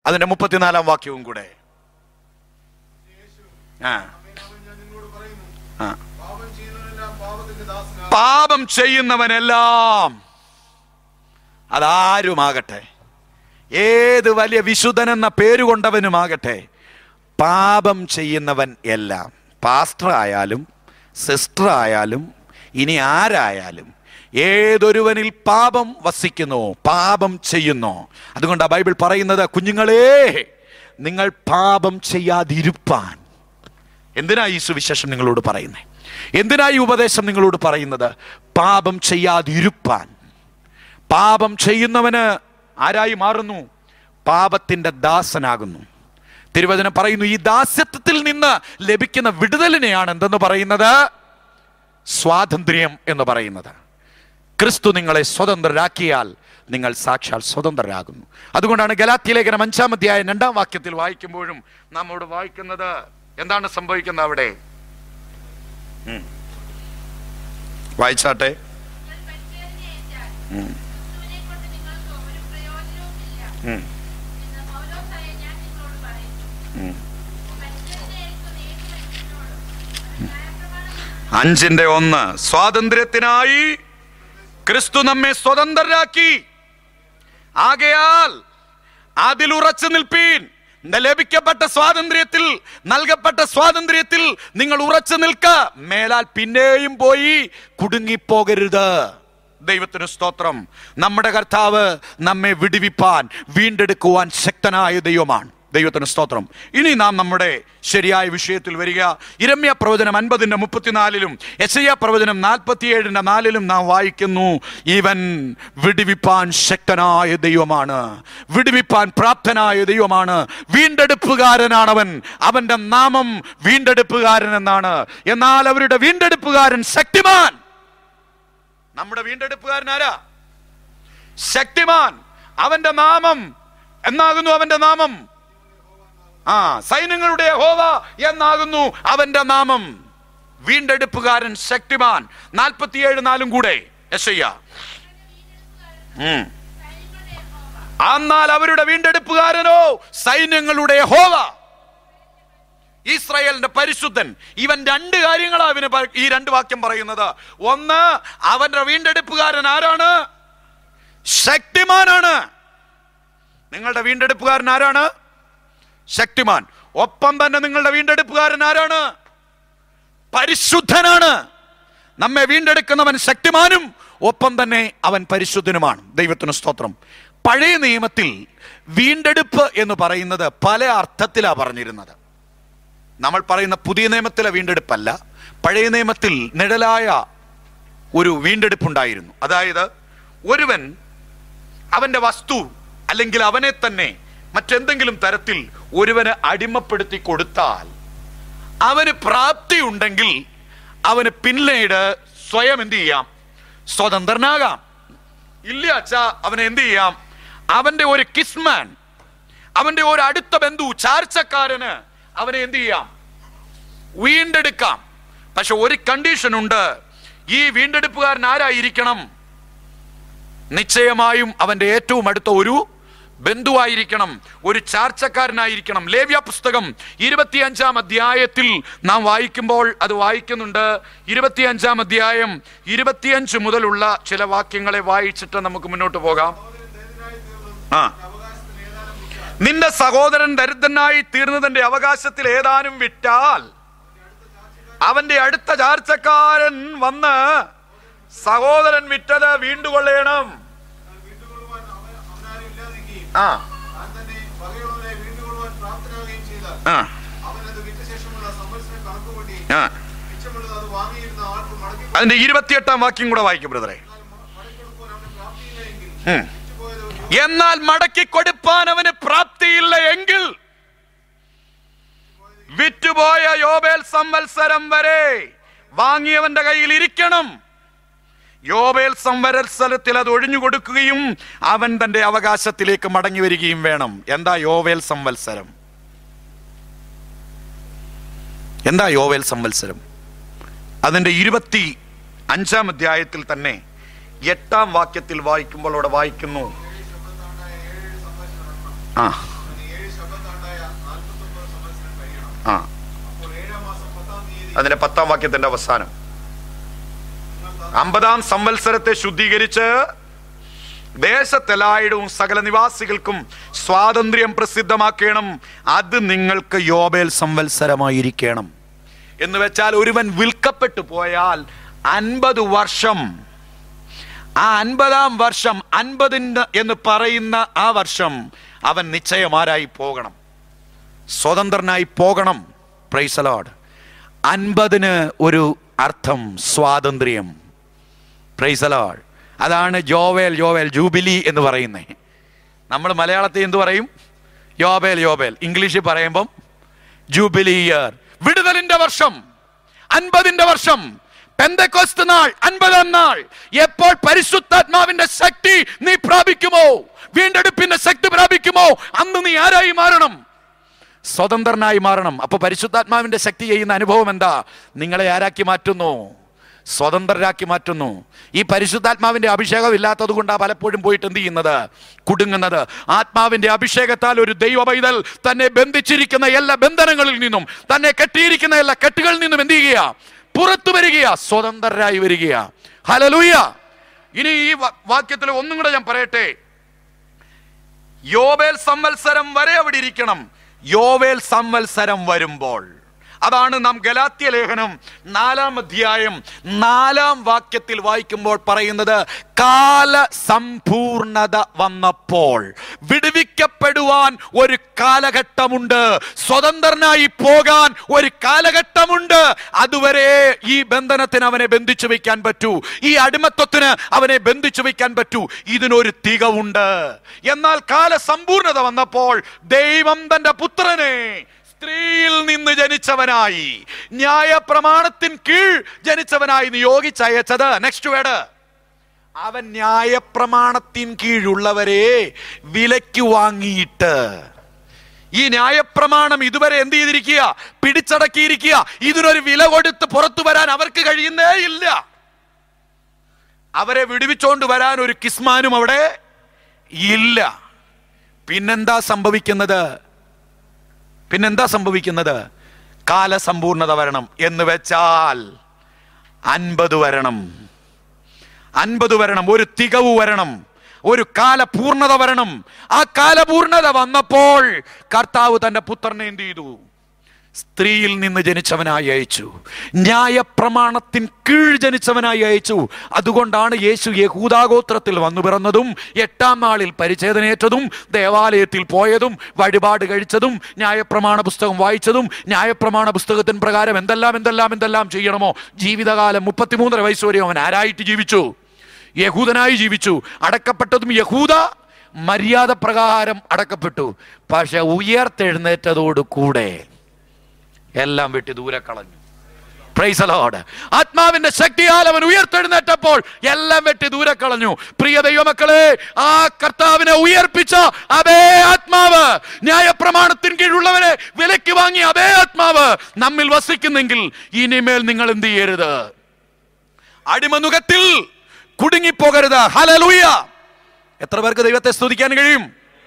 അതിന്റെ മുപ്പത്തിനാലാം വാക്യവും കൂടെ ആ ഞാൻ നിങ്ങളോട് പറയുന്നു ആ പാപം ചെയ്യുന്നവനെല്ലാം പാപത്തിന്റെ ദാസനാ പാപം ചെയ്യുന്നവനെല്ലാം അതാരുമാകട്ടെ ഏത് വലിയ വിശുദ്ധനെന്ന പേരുകൊണ്ടവനുമാകട്ടെ പാപം ചെയ്യുന്നവൻ എല്ലാം പാസ്റ്റർ ആയാലും സിസ്റ്റർ ആയാലും ഇനി ആരായാലും ഏതൊരുവനിൽ പാപം വസിക്കുന്നു പാപം ചെയ്യുന്നു അതുകൊണ്ട് ആ ബൈബിൾ പറയുന്നത് കുഞ്ഞുങ്ങളെ നിങ്ങൾ പാപം ചെയ്യാതിരുപ്പാൻ എന്തിനാ ഈ സുവിശേഷം നിങ്ങളോട് പറയുന്നത് എന്തിനാ ഈ ഉപദേശം നിങ്ങളോട് പറയുന്നത് പാപം ചെയ്യാതിരുപ്പാൻ പാപം ചെയ്യുന്നവന് ആരായി മാറുന്നു പാപത്തിന്റെ ദാസനാകുന്നു തിരുവചനം പറയുന്നു ഈ ദാസ്യത്വത്തിൽ നിന്ന് ലഭിക്കുന്ന വിടുതലിനെയാണ് എന്തെന്ന് പറയുന്നത് സ്വാതന്ത്ര്യം എന്ന് പറയുന്നത് ക്രിസ്തു നിങ്ങളെ സ്വതന്ത്രരാക്കിയാൽ നിങ്ങൾ സാക്ഷാൽ സ്വതന്ത്രരാകുന്നു അതുകൊണ്ടാണ് ഗലാത്തി ലേഖനം അഞ്ചാം അധ്യായം രണ്ടാം വാക്യത്തിൽ വായിക്കുമ്പോഴും നമ്മോട് വായിക്കുന്നത് എന്താണ് സംഭവിക്കുന്നത് അവിടെ ഉം. വായിച്ചാട്ടെ നിങ്ങൾ പരിച്ഛേദനയേറ്റാൽ ക്രിസ്തുവിനെക്കൊണ്ട് നിങ്ങൾക്ക് ഒരു പ്രയോജനവുമില്ല ഉം. എന്ന് പൗലോസായ ഞാൻ നിങ്ങളോട് പറയുന്നു ഉം. പരിച്ഛേദനയേൽക്കുന്ന ഏത് മനുഷ്യനോടും അവൻ ന്യായപ്രമാണം അഞ്ചിന്റെ ഒന്ന് സ്വാതന്ത്ര്യത്തിനായി ക്രിസ്തു നമ്മെ സ്വതന്ത്രരാക്കി ആകയാൽ അതിൽ ഉറച്ചു നിൽപ്പീൻ ന- ലഭിക്കപ്പെട്ട സ്വാതന്ത്ര്യത്തിൽ നൽകപ്പെട്ട സ്വാതന്ത്ര്യത്തിൽ നിങ്ങൾ ഉറച്ചു നിൽക്ക മേലാൽ പിന്നെയും പോയി കുടുങ്ങിപ്പോകരുത് ദൈവത്തിന് സ്തോത്രം നമ്മുടെ കർത്താവ് നമ്മെ വിടുവിപ്പാൻ വീണ്ടെടുക്കുവാൻ ശക്തനായ ദൈവമാണ് ദൈവത്തിന് സ്തോത്രം ഇനി നാം നമ്മുടെ ശരിയായ വിഷയത്തിൽ വരിക ഇരമ്യ പ്രവചനം അൻപതിന്റെ മുപ്പത്തിനാലിലും എസയ്യ പ്രവചനം നാൽപ്പത്തിയേഴിന്റെ നാലിലും നാം വായിക്കുന്നു ഇവൻ വിടുവിപ്പാൻ ശക്തനായ ദൈവമാണ് വിടുവിപ്പാൻ പ്രാപ്തനായ ദൈവമാണ് വീണ്ടെടുപ്പുകാരനാണവൻ അവന്റെ നാമം വീണ്ടെടുപ്പുകാരൻ എന്നാണ് എന്നാൽ അവരുടെ വീണ്ടെടുപ്പുകാരൻ ശക്തിമാൻ നമ്മുടെ വീണ്ടെടുപ്പുകാരൻ ആരാ ശക്തിമാൻ അവന്റെ നാമം എന്നാകുന്നു അവന്റെ നാമം ആ സൈന്യങ്ങളുടെ ഹോവ എന്നാകുന്നു അവന്റെ നാമം വീണ്ടെടുപ്പുകാരൻ ശക്തിമാൻ നാൽപ്പത്തിയേഴ് നാലും കൂടെ യശയ്യ ഉം. സൈന്യങ്ങളുടെ യഹോവ എന്നാൽ അവരുടെ വീണ്ടെടുപ്പുകാരനോ സൈന്യങ്ങളുടെ ഹോവ ഇസ്രായേലിന്റെ പരിശുദ്ധൻ ഇവൻ രണ്ട് കാര്യങ്ങളാ അവന് പ- ഈ രണ്ട് വാക്യം പറയുന്നത് ഒന്ന് അവന്റെ വീണ്ടെടുപ്പുകാരൻ ആരാണ് ശക്തിമാനാണ് നിങ്ങളുടെ വീണ്ടെടുപ്പുകാരൻ ആരാണ് ശക്തിമാൻ ഒപ്പം തന്നെ നിങ്ങളുടെ വീണ്ടെടുപ്പുകാരൻ ആരാണ് പരിശുദ്ധനാണ് നമ്മെ വീണ്ടെടുക്കുന്നവൻ ശക്തിമാനും ഒപ്പം തന്നെ അവൻ പരിശുദ്ധനുമാണ് ദൈവത്തിന് സ്തോത്രം പഴയ നിയമത്തിൽ വീണ്ടെടുപ്പ് എന്ന് പറയുന്നത് പല അർത്ഥത്തിലാണ് പറഞ്ഞിരുന്നത് നമ്മൾ പറയുന്ന പുതിയ നിയമത്തിലെ വീണ്ടെടുപ്പല്ല പഴയ നിയമത്തിൽ നിഴലായ ഒരു വീണ്ടെടുപ്പുണ്ടായിരുന്നു അതായത് ഒരുവൻ അവന്റെ വസ്തു അല്ലെങ്കിൽ അവനെ തന്നെ മറ്റെന്തെങ്കിലും തരത്തിൽ ഒരുവന് അടിമപ്പെടുത്തി കൊടുത്താൽ അവന് പ്രാപ്തി ഉണ്ടെങ്കിൽ അവന് പിന്നീട് സ്വയം എന്ത് ചെയ്യാം സ്വതന്ത്രനാകാം ഇല്ല അച്ഛാ അവന് എന്ത് ചെയ്യാം അവന്റെ ഒരു കിസ്മാൻ അവന്റെ ഒരു അടുത്ത ബന്ധു ചാർച്ചക്കാരന് അവനെ എന്ത് ചെയ്യാം വീണ്ടെടുക്കാം പക്ഷെ ഒരു കണ്ടീഷൻ ഉണ്ട് ഈ വീണ്ടെടുപ്പുകാരൻ ആരായിരിക്കണം നിശ്ചയമായും അവന്റെ ഏറ്റവും അടുത്ത ഒരു ബന്ധുവായിരിക്കണം ഒരു ചാർച്ചക്കാരനായിരിക്കണം ലേവ്യ പുസ്തകം ഇരുപത്തിയഞ്ചാം അധ്യായത്തിൽ നാം വായിക്കുമ്പോൾ അത് വായിക്കുന്നുണ്ട് ഇരുപത്തിയഞ്ചാം അധ്യായം ഇരുപത്തിയഞ്ച് മുതലുള്ള ചില വാക്യങ്ങളെ വായിച്ചിട്ട് നമുക്ക് മുന്നോട്ട് പോകാം ആ നിന്റെ സഹോദരൻ ദരിദ്രനായി തീർന്നതിന്റെ അവകാശത്തിൽ ഏതാനും വിറ്റാൽ അവന്റെ അടുത്ത ചാർച്ചക്കാരൻ വന്ന് സഹോദരൻ വിറ്റത് വീണ്ടുകൊള്ളണം വീണ്ടുകൊള്ളുവാൻ അവൻ അവനാരും ഇല്ലാതിരിക്കുകയും ആ താൻ തന്നെ വകയുള്ളവരെ വീണ്ടുകൊള്ളുവാൻ പ്രാപ്തനാകുകയും ചെയ്താൽ ആ അവൻ അത് വിറ്റ ശേഷമുള്ള സംവത്സരം കണക്കുകൂട്ടി ആ മിച്ചമുള്ളത് അത് വാങ്ങിയിരുന്ന ആൾക്ക് മടക്കി അതിന്റെ ഇരുപത്തിയെട്ടാം വാക്യം കൂടെ വായിക്കും ബ്രദറെ മടക്കിക്കൊടുക്കുവാൻ അവന് പ്രാപ്തിയില്ല എങ്കിൽ ഉം. വിറ്റുപോയത് ഒരു എന്നാൽ മടക്കി കൊടുപ്പാൻ അവന് പ്രാപ്തിയില്ല എങ്കിൽ വിറ്റുപോയ യോബേൽ സംവത്സരം വരെ വാങ്ങിയവന്റെ കയ്യിൽ ഇരിക്കണം യോബേൽ സംവത്സരത്തിൽ അത് ഒഴിഞ്ഞു കൊടുക്കുകയും അവൻ തന്റെ അവകാശത്തിലേക്ക് മടങ്ങി വരികയും വേണം എന്താ യോവേൽ സംവത്സരം എന്താ യോവേൽ സംവത്സരം അതിന്റെ ഇരുപത്തി അഞ്ചാം അധ്യായത്തിൽ തന്നെ എട്ടാം വാക്യത്തിൽ വായിക്കുമ്പോൾ അവിടെ വായിക്കുന്നു ആ അവന് ഏഴ് അമ്പത്താണ്ടായ നാൽപ്പത്തൊമ്പത് സംവത്സരം കഴിയണം ആ അപ്പോൾ ഏഴാം മാസം പത്താം തീയതി അതിന്റെ പത്താം വാക്യത്തിന്റെ അവസാനം നിങ്ങൾ ത- അമ്പതാം സംവത്സരത്തെ ശുദ്ധീകരിച്ച് ദേശത്തെല്ലായിടവും സകല നിവാസികൾക്കും സ്വാതന്ത്ര്യം പ്രസിദ്ധമാക്കണം അത് നിങ്ങൾക്ക് യോബേൽ സംവത്സരമായിരിക്കണം എന്ന് വെച്ചാൽ ഒരുവൻ വിൽക്കപ്പെട്ടു പോയാൽ അൻപത് വർഷം ആ അൻപതാം വർഷം അൻപതിന് എന്ന് പറയുന്ന ആ വർഷം അവൻ നിശ്ചയമാരായി പോകണം സ്വതന്ത്രനായി പോകണം പ്രൈസലോഡ് അൻപതിന് ഒരു അർത്ഥം സ്വാതന്ത്ര്യം പ്രൈസലോഡ് അതാണ് ജോവേൽ ജോവേൽ ജൂബിലി എന്ന് പറയുന്നത് നമ്മൾ മലയാളത്തിൽ എന്ത് പറയും യോബേൽ യോബേൽ ഇംഗ്ലീഷിൽ പറയുമ്പം ജൂബിലി ഇയർ വിടുതലിന്റെ വർഷം അൻപതിന്റെ വർഷം പെന്തക്കോസ്ത് നാൾ അൻപതാം നാൾ എപ്പോൾ പരിശുദ്ധാത്മാവിന്റെ ശക്തി നീ പ്രാപിക്കുമോ വീണ്ടെടുപ്പിന്റെ ശക്തി പ്രാപിക്കുമോ അന്ന് നീ ആരായി മാറണം സ്വതന്ത്രനായി മാറണം അപ്പൊ പരിശുദ്ധാത്മാവിന്റെ ശക്തി ചെയ്യുന്ന അനുഭവം എന്താ നിങ്ങളെ ആരാക്കി മാറ്റുന്നു സ്വതന്ത്രരാക്കി മാറ്റുന്നു ഈ പരിശുദ്ധാത്മാവിന്റെ അഭിഷേകം ഇല്ലാത്തത് കൊണ്ടാ പലപ്പോഴും പോയിട്ട് എന്ത് ചെയ്യുന്നത് കുടുങ്ങുന്നത് ആത്മാവിന്റെ അഭിഷേകത്താൽ ഒരു ദൈവ പൈതൽ തന്നെ ബന്ധിച്ചിരിക്കുന്ന എല്ലാ ബന്ധനങ്ങളിൽ നിന്നും തന്നെ കെട്ടിയിരിക്കുന്ന എല്ലാ കെട്ടുകളിൽ നിന്നും എന്ത് ചെയ്യുക പുറത്തു വരികയാ സ്വതന്ത്രരായി വരികയാ ഹലലൂയ ഇനി ഈ വാ- വാക്യത്തിൽ ഒന്നും കൂടെ ഞാൻ പറയട്ടെ യോവേൽ സംവത്സരം വരെ അവിടെ ഇരിക്കണം യോവേൽ സംവത്സരം വരുമ്പോൾ അതാണ് നാം ഗലാത്യ ലേഖനം നാലാം അധ്യായം നാലാം വാക്യത്തിൽ വായിക്കുമ്പോൾ പറയുന്നത് കാല സമ്പൂർണത വന്നപ്പോൾ വിടുവിക്കപ്പെടുവാൻ ഒരു കാലഘട്ടമുണ്ട് സ്വതന്ത്രനായി പോകാൻ ഒരു കാലഘട്ടമുണ്ട് അതുവരെ ഈ ബന്ധനത്തിന് അവനെ ബന്ധിച്ചു വെക്കാൻ പറ്റൂ ഈ അടിമത്വത്തിന് അവനെ ബന്ധിച്ചു വെക്കാൻ പറ്റൂ ഇതിനൊരു തികവുണ്ട് എന്നാൽ കാല സമ്പൂർണത വന്നപ്പോൾ ദൈവം തന്റെ പുത്രനെ സ്ത്രീയിൽ നിന്ന് ജനിച്ചവനായി ന്യായ പ്രമാണത്തിൻ കീഴ് ജനിച്ചവനായി നിയോഗിച്ചയച്ചത് നെക്സ്റ്റ് വേർഡ് അവൻ ന്യായപ്രമാണത്തിൻ കീഴുള്ളവരെ വിലയ്ക്ക് വാങ്ങിയിട്ട് ഈ ന്യായപ്രമാണം ഇതുവരെ എന്ത് ചെയ്തിരിക്കുക പിടിച്ചടക്കിയിരിക്കുക ഇതിനൊരു വില കൊടുത്ത് പുറത്തു വരാൻ അവർക്ക് കഴിയുന്നേ ഇല്ല അവരെ വിടുവിച്ചോണ്ട് വരാൻ ഒരു കിസ്മാനും അവിടെ ഇല്ല പിന്നെന്താ സംഭവിക്കുന്നത് പിന്നെന്താ സംഭവിക്കുന്നത് കാലസമ്പൂർണത വരണം എന്ന് വെച്ചാൽ അൻപത് വരണം അൻപത് വരണം ഒരു തികവ് വരണം ഒരു കാലപൂർണത വരണം ആ കാലപൂർണത വന്നപ്പോൾ കർത്താവ് തന്റെ പുത്രനെ എന്ത് ചെയ്തു സ്ത്രീയിൽ നിന്ന് ജനിച്ചവനായി അയച്ചു ന്യായപ്രമാണത്തിൻ കീഴ് ജനിച്ചവനായി അയച്ചു അതുകൊണ്ടാണ് യേശു യഹൂദാഗോത്രത്തിൽ വന്നു പിറന്നതും എട്ടാം നാളിൽ പരിച്ഛേദനേറ്റതും ദേവാലയത്തിൽ പോയതും വഴിപാട് കഴിച്ചതും ന്യായപ്രമാണ പുസ്തകം വായിച്ചതും ന്യായപ്രമാണ പുസ്തകത്തിന് പ്രകാരം എന്തെല്ലാം എന്തെല്ലാം എന്തെല്ലാം ചെയ്യണമോ ജീവിതകാലം മുപ്പത്തിമൂന്നര വയസ്സ് വരെ അവൻ ആരായിട്ട് ജീവിച്ചു യഹൂദനായി ജീവിച്ചു അടക്കപ്പെട്ടതും യഹൂദ മര്യാദ പ്രകാരം അടക്കപ്പെട്ടു പക്ഷെ ഉയർത്തെഴുന്നേറ്റതോട് കൂടെ എല്ലാം വെട്ടി ദൂരെ കളഞ്ഞു Praise the Lord. ആത്മാവിന്റെ ശക്തിയാൽ അവൻ ഉയർത്തെഴുന്നേറ്റപ്പോൾ എല്ലാം വെട്ടി ദൂരെ കളഞ്ഞു പ്രിയ ദൈവമക്കളെ ആ കർത്താവിനെ ഉയർപ്പിച്ച അതേ ആത്മാവ് ന്യായപ്രമാണത്തിന് കീഴുള്ളവരെ വിലയ്ക്ക് വാങ്ങിയ അതേ ആത്മാവ് നമ്മിൽ വസിക്കുന്നെങ്കിൽ ഇനിമേൽ നിങ്ങൾ എന്ത് ചെയ്യരുത് അടിമനുഖത്തിൽ കുടുങ്ങിപ്പോകരുത് ഹലലൂയ എത്ര പേർക്ക് ദൈവത്തെ സ്തുതിക്കാൻ കഴിയും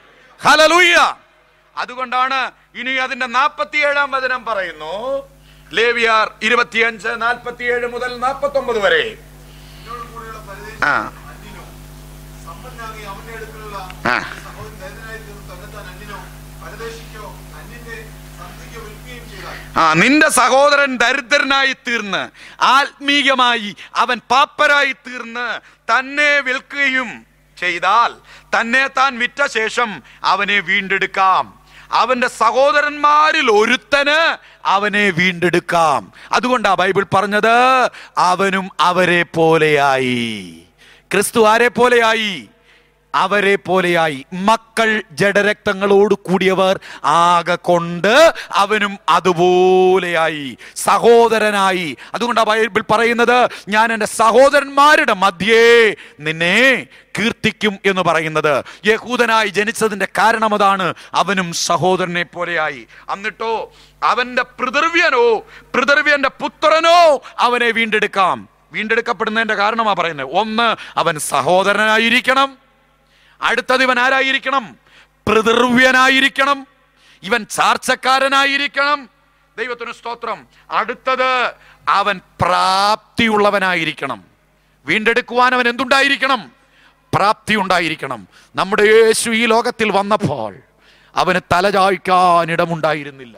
ഹലലൂയ അതുകൊണ്ടാണ് ഇനി അതിന്റെ നാൽപ്പത്തിയേഴാം വചനം പറയുന്നു ലേവിയാർ ഇരുപത്തിയഞ്ച് നാൽപ്പത്തിയേഴ് മുതൽ നാൽപ്പത്തി ഒമ്പത് വരെ എന്നോട് കൂടെയുള്ള പരദേശി ആ അന്യനോ സമ്പന്നാകി അവന്റെ അടുക്കലുള്ള ആ. സഹോദരൻ ദരിദ്രനായി തീർന്ന് തന്നെത്താൻ അന്യനോ പരദേശിക്കോ അന്യന്റെ സന്ധിക്കോ വിൽക്കുകയും ചെയ്താൽ ആ നിന്റെ സഹോദരൻ ദരിദ്രനായി തീർന്ന് ആത്മീയമായി അവൻ പാപ്പരായി തീർന്ന് തന്നെ വിൽക്കുകയും ചെയ്താൽ തന്നെ താൻ വിറ്റ ശേഷം അവനെ വീണ്ടെടുക്കാം അവന്റെ സഹോദരന്മാരിൽ ഒരുത്തന് അവനെ വീണ്ടെടുക്കാം അതുകൊണ്ടാ ബൈബിൾ പറഞ്ഞത് അവനും അവരെ പോലെയായി ക്രിസ്തു ആരെ പോലെയായി അവരെ പോലെയായി മക്കൾ ജഡരക്തങ്ങളോട് കൂടിയവർ ആകെ കൊണ്ട് അവനും അതുപോലെയായി സഹോദരനായി അതുകൊണ്ടാണ് ബൈബിൾ പറയുന്നത് ഞാൻ എൻ്റെ സഹോദരന്മാരുടെ മധ്യേ നിന്നെ കീർത്തിക്കും എന്ന് പറയുന്നത് യഹൂദനായി ജനിച്ചതിന്റെ കാരണം അതാണ് അവനും സഹോദരനെ പോലെയായി എന്നിട്ടോ അവന്റെ പിതൃവ്യനോ പിതൃവ്യന്റെ പുത്രനോ അവനെ വീണ്ടെടുക്കാം വീണ്ടെടുക്കപ്പെടുന്നതിന്റെ കാരണമാ പറയുന്നത് ഒന്ന് അവൻ സഹോദരനായിരിക്കണം അടുത്തത് ഇവൻ ആരായിരിക്കണം പിതൃവ്യനായിരിക്കണം ഇവൻ ചാർച്ചക്കാരനായിരിക്കണം ദൈവത്തിന് സ്തോത്രം അടുത്തത് അവൻ പ്രാപ്തിയുള്ളവനായിരിക്കണം വീണ്ടെടുക്കുവാൻ അവൻ എന്തുണ്ടായിരിക്കണം പ്രാപ്തി ഉണ്ടായിരിക്കണം നമ്മുടെ യേശു ഈ ലോകത്തിൽ വന്നപ്പോൾ അവന് തലചായ്ക്കാൻ ഇടമുണ്ടായിരുന്നില്ല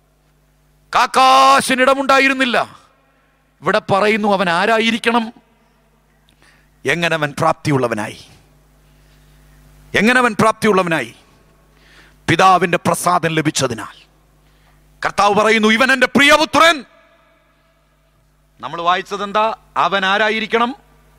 കാക്കാശിനിടമുണ്ടായിരുന്നില്ല ഇവിടെ പറയുന്നു അവൻ ആരായിരിക്കണം എങ്ങനെ അവൻ പ്രാപ്തിയുള്ളവനായി എങ്ങനെ അവൻ പ്രാപ്തിയുള്ളവനായി പിതാവിന്റെ പ്രസാദം ലഭിച്ചതിനാൽ കർത്താവ് പറയുന്നു ഇവൻ എൻ്റെ പ്രിയപുത്രൻ നമ്മൾ വായിച്ചത് എന്താ അവൻ ആരായിരിക്കണം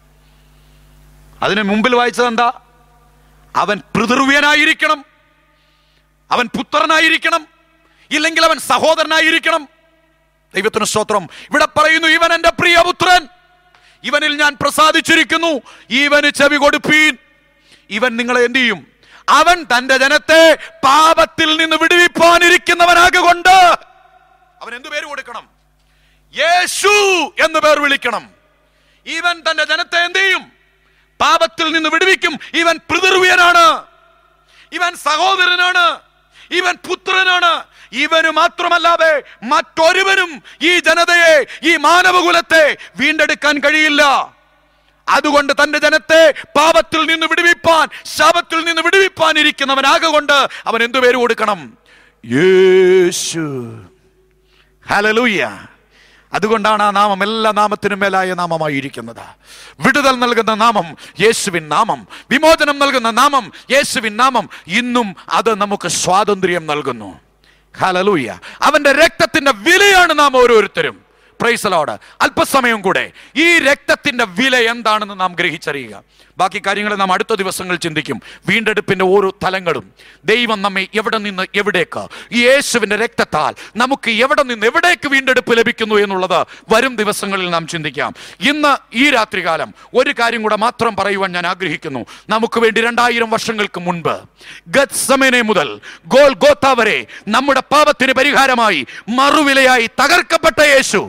അതിന് മുമ്പിൽ വായിച്ചത് എന്താ അവൻ പിതൃവ്യനായിരിക്കണം അവൻ പുത്രനായിരിക്കണം ഇല്ലെങ്കിൽ അവൻ സഹോദരനായിരിക്കണം ദൈവത്തിന് സ്തോത്രം ഇവിടെ പറയുന്നു ഇവൻ എൻ്റെ പ്രിയപുത്രൻ ഇവനിൽ ഞാൻ പ്രസാദിച്ചിരിക്കുന്നു ഇവന് ചെവി കൊടുപ്പീൻ ഇവൻ നിങ്ങളെ എന്ത് ചെയ്യും അവൻ തന്റെ ജനത്തെ പാപത്തിൽ നിന്ന് വിടുവിപ്പാനിരിക്കുന്നവനാകൊണ്ട് അവൻ എന്തു പേര് കൊടുക്കണം യേശു എന്ന് പേർ വിളിക്കണം ഇവൻ തന്റെ ജനത്തെ എന്ത് ചെയ്യും പാപത്തിൽ നിന്ന് വിടുവിക്കും ഇവൻ പിതൃവ്യനാണ് ഇവൻ സഹോദരനാണ് ഇവൻ പുത്രനാണ് ഇവന് മാത്രമല്ലാതെ മറ്റൊരുവനും ഈ ജനതയെ ഈ മാനവകുലത്തെ വീണ്ടെടുക്കാൻ കഴിയില്ല അതുകൊണ്ട് തന്റെ ജനത്തെ പാപത്തിൽ നിന്ന് വിടുവിപ്പാൻ ശാപത്തിൽ നിന്ന് വിടുവിപ്പാൻ ഇരിക്കുന്നവനാകൊണ്ട് അവൻ എന്തു പേര് കൊടുക്കണം യേശു ഹലലൂയ അതുകൊണ്ടാണ് ആ നാമം എല്ലാ നാമത്തിനും മേലായ നാമമായിരിക്കുന്നത് വിടുതൽ നൽകുന്ന നാമം യേശുവിൻ നാമം വിമോചനം നൽകുന്ന നാമം യേശുവിൻ നാമം ഇന്നും അത് നമുക്ക് സ്വാതന്ത്ര്യം നൽകുന്നു ഹലലൂയ അവന്റെ രക്തത്തിന്റെ വിലയാണ് നാം ഓരോരുത്തരും പ്രൈസലോട് അല്പസമയം കൂടെ ഈ രക്തത്തിന്റെ വില എന്താണെന്ന് നാം ഗ്രഹിച്ചറിയുക ബാക്കി കാര്യങ്ങൾ നാം അടുത്ത ദിവസങ്ങൾ ചിന്തിക്കും വീണ്ടെടുപ്പിന്റെ ഓരോ തലങ്ങളും ദൈവം നമ്മെ എവിടെ നിന്ന് എവിടേക്ക് ഈ യേശുവിന്റെ രക്തത്താൽ നമുക്ക് എവിടെ നിന്ന് എവിടേക്ക് വീണ്ടെടുപ്പ് ലഭിക്കുന്നു എന്നുള്ളത് വരും ദിവസങ്ങളിൽ നാം ചിന്തിക്കാം ഇന്ന് ഈ രാത്രികാലം ഒരു കാര്യം കൂടെ മാത്രം പറയുവാൻ ഞാൻ ആഗ്രഹിക്കുന്നു നമുക്ക് വേണ്ടി രണ്ടായിരം വർഷങ്ങൾക്ക് മുൻപ് ഗത്സമനെ മുതൽ ഗോൾ ഗോത്ത വരെ നമ്മുടെ പാപത്തിന് പരിഹാരമായി മറുവിലയായി തകർക്കപ്പെട്ട യേശു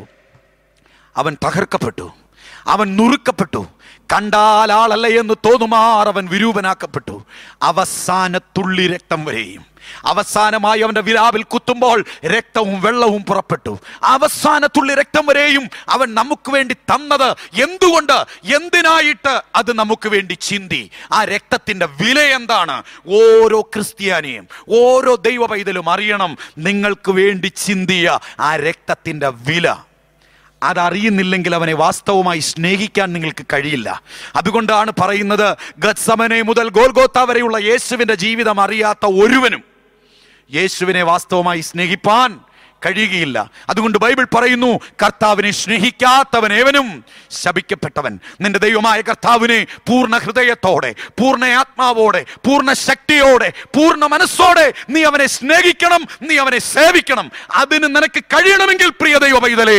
അവൻ തകർക്കപ്പെട്ടു അവൻ നുറുക്കപ്പെട്ടു കണ്ടാൽ ആളല്ല എന്ന് തോന്നുമാർ അവൻ വിരൂപനാക്കപ്പെട്ടു അവസാന തുള്ളി രക്തം വരെയും അവസാനമായി അവന്റെ വിലാവിൽ കുത്തുമ്പോൾ രക്തവും വെള്ളവും പുറപ്പെട്ടു അവസാന തുള്ളി രക്തം വരെയും അവൻ നമുക്ക് വേണ്ടി തന്നത് എന്തുകൊണ്ട് എന്തിനായിട്ട് അത് നമുക്ക് വേണ്ടി ചിന്തി ആ രക്തത്തിന്റെ വില എന്താണ് ഓരോ ക്രിസ്ത്യാനിയും ഓരോ ദൈവ പൈതലും അറിയണം നിങ്ങൾക്ക് വേണ്ടി ചിന്തിയ ആ രക്തത്തിന്റെ വില അതറിയുന്നില്ലെങ്കിൽ അവനെ വാസ്തവമായി സ്നേഹിക്കാൻ നിങ്ങൾക്ക് കഴിയില്ല അതുകൊണ്ടാണ് പറയുന്നത് ഗത്സമനെ മുതൽ ഗോൽഗോത്ത വരെയുള്ള യേശുവിന്റെ ജീവിതം അറിയാത്ത ഒരുവനും യേശുവിനെ വാസ്തവമായി സ്നേഹിപ്പാൻ കഴിയുകയില്ല അതുകൊണ്ട് ബൈബിൾ പറയുന്നു കർത്താവിനെ സ്നേഹിക്കാത്തവൻ ഏവനും ശപിക്കപ്പെട്ടവൻ നിന്റെ ദൈവമായ കർത്താവിനെ പൂർണ്ണ ഹൃദയത്തോടെ പൂർണ്ണ ആത്മാവോടെ പൂർണ്ണ ശക്തിയോടെ പൂർണ്ണ മനസ്സോടെ നീ അവനെ സ്നേഹിക്കണം നീ അവനെ സേവിക്കണം അതിന് നിനക്ക് കഴിയണമെങ്കിൽ പ്രിയ ദൈവ പൈതലേ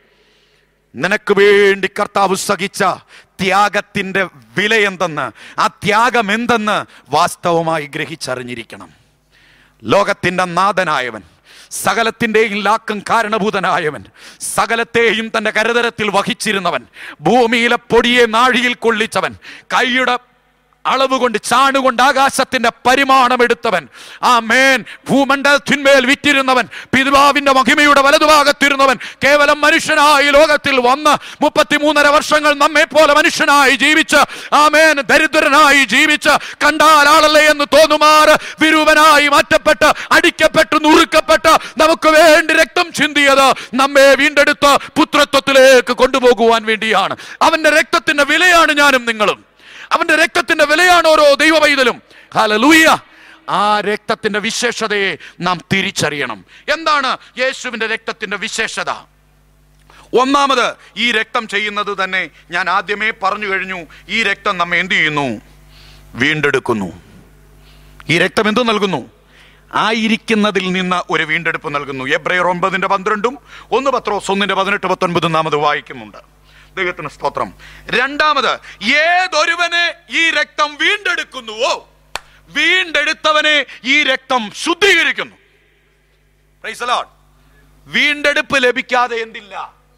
നിനക്ക് വേണ്ടി കർത്താവ് സഹിച്ച ത്യാഗത്തിന്റെ വില എന്തെന്ന് ആ ത്യാഗം എന്തെന്ന് വാസ്തവമായി ഗ്രഹിച്ചറിഞ്ഞിരിക്കണം ലോകത്തിന്റെ നാഥനായവൻ സകലത്തിൻ്റെയും ലാക്കും കാരണഭൂതനായവൻ സകലത്തെയും തന്റെ കരതരത്തിൽ വഹിച്ചിരുന്നവൻ ഭൂമിയിലെ പൊടിയെ നാഴിയിൽ കൊള്ളിച്ചവൻ കൈയുടെ അളവ് കൊണ്ട് ചാണുകൊണ്ട് ആകാശത്തിന്റെ പരിമാണം എടുത്തവൻ ആ മേൻ ഭൂമണ്ഡലത്തിന്മേൽ വിറ്റിരുന്നവൻ പിതാവിന്റെ മഹിമയുടെ വലതുഭാഗത്തിരുന്നവൻ കേവലം മനുഷ്യനായി ലോകത്തിൽ വന്ന് മുപ്പത്തിമൂന്നര വർഷങ്ങൾ നമ്മെ പോലെ മനുഷ്യനായി ജീവിച്ച് ആ മേൻ ദരിദ്രനായി ജീവിച്ച് കണ്ടാൽ ആളല്ലേ എന്ന് തോന്നുമാറ് വിരൂപനായി മാറ്റപ്പെട്ട് അടിക്കപ്പെട്ട് നുറുക്കപ്പെട്ട് നമുക്ക് വേണ്ടി രക്തം ചിന്തിയത് നമ്മെ വീണ്ടെടുത്ത് പുത്രത്വത്തിലേക്ക് കൊണ്ടുപോകുവാൻ വേണ്ടിയാണ് അവന്റെ രക്തത്തിന്റെ വിലയാണ് ഞാനും നിങ്ങളും അവന്റെ രക്തത്തിന്റെ വിലയാണ് ഓരോ ദൈവ പൈതലും ഹല്ലേലൂയ ആ രക്തത്തിന്റെ വിശേഷതയെ നാം തിരിച്ചറിയണം എന്താണ് യേശുവിന്റെ രക്തത്തിന്റെ വിശേഷത ഒന്നാമത് ഈ രക്തം ചെയ്യുന്നത് തന്നെ ഞാൻ ആദ്യമേ പറഞ്ഞു കഴിഞ്ഞു ഈ രക്തം നമ്മെ എന്ത് ചെയ്യുന്നു വീണ്ടെടുക്കുന്നു ഈ രക്തം എന്ത് നൽകുന്നു ആയിരിക്കുന്നതിൽ നിന്ന് ഒരു വീണ്ടെടുപ്പ് നൽകുന്നു എബ്രയർ ഒമ്പതിന്റെ പന്ത്രണ്ടും ഒന്ന് പത്രോസ് ഒന്നിന്റെ പതിനെട്ട് പത്തൊൻപതും നാം അത് വായിക്കുന്നുണ്ട് ദൈവത്തിന് സ്തോത്രം രണ്ടാമത് ഏതൊരുവനെ ഈ രക്തം വീണ്ടെടുക്കുന്നുവോ വീണ്ടെടുത്തവനെ ഈ രക്തം ശുദ്ധീകരിക്കുന്നു Praise the Lord. വീണ്ടെടുപ്പ് ലഭിക്കാതെ എന്തില്ല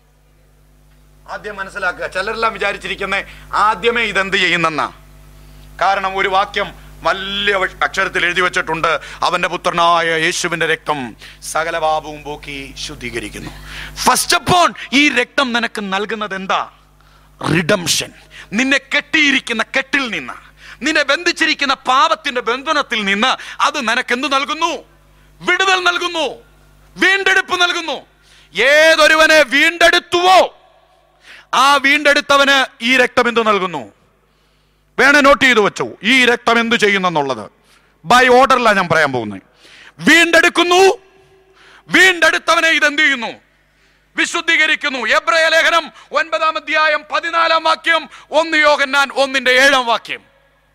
ആദ്യം മനസ്സിലാക്കുക ചിലരെല്ലാം വിചാരിച്ചിരിക്കുന്നേ ആദ്യമേ ഇതെന്ത് ചെയ്യുന്നെന്നാ കാരണം ഒരു വാക്യം വലിയ വ- അക്ഷരത്തിൽ എഴുതി വെച്ചിട്ടുണ്ട് അവന്റെ പുത്രനായ യേശുവിന്റെ രക്തം സകല പാപവും പോക്കി ശുദ്ധീകരിക്കുന്നു ഫസ്റ്റ് അപ്പോൺ ഈ രക്തം നിനക്ക് നൽകുന്നത് എന്താ റിഡംഷൻ നിന്നെ കെട്ടിയിരിക്കുന്ന കെട്ടിൽ നിന്ന് നിന്നെ ബന്ധിച്ചിരിക്കുന്ന പാപത്തിന്റെ ബന്ധനത്തിൽ നിന്ന് അത് നിനക്ക് എന്ത് നൽകുന്നു വിടുതൽ നൽകുന്നു വീണ്ടെടുപ്പ് നൽകുന്നു ഏതൊരുവനെ വീണ്ടെടുത്തുവോ ആ വീണ്ടെടുത്തവന് ഈ രക്തം എന്ത് നൽകുന്നു വേണേ നോട്ട് ചെയ്തു വെച്ചു ഈ രക്തം എന്ത് ചെയ്യുന്നെന്നുള്ളത് ബൈ ഓർഡറിലാണ് ഞാൻ പറയാൻ പോകുന്നത് വീണ്ടെടുക്കുന്നു വീണ്ടെടുത്തവനെ ഇത് എന്ത് ചെയ്യുന്നു വിശുദ്ധീകരിക്കുന്നു എബ്രയ ലേഖനം ഒൻപതാം അധ്യായം പതിനാലാം വാക്യം ഒന്ന് യോഗന്നാൻ ഒന്നിന്റെ ഏഴാം വാക്യം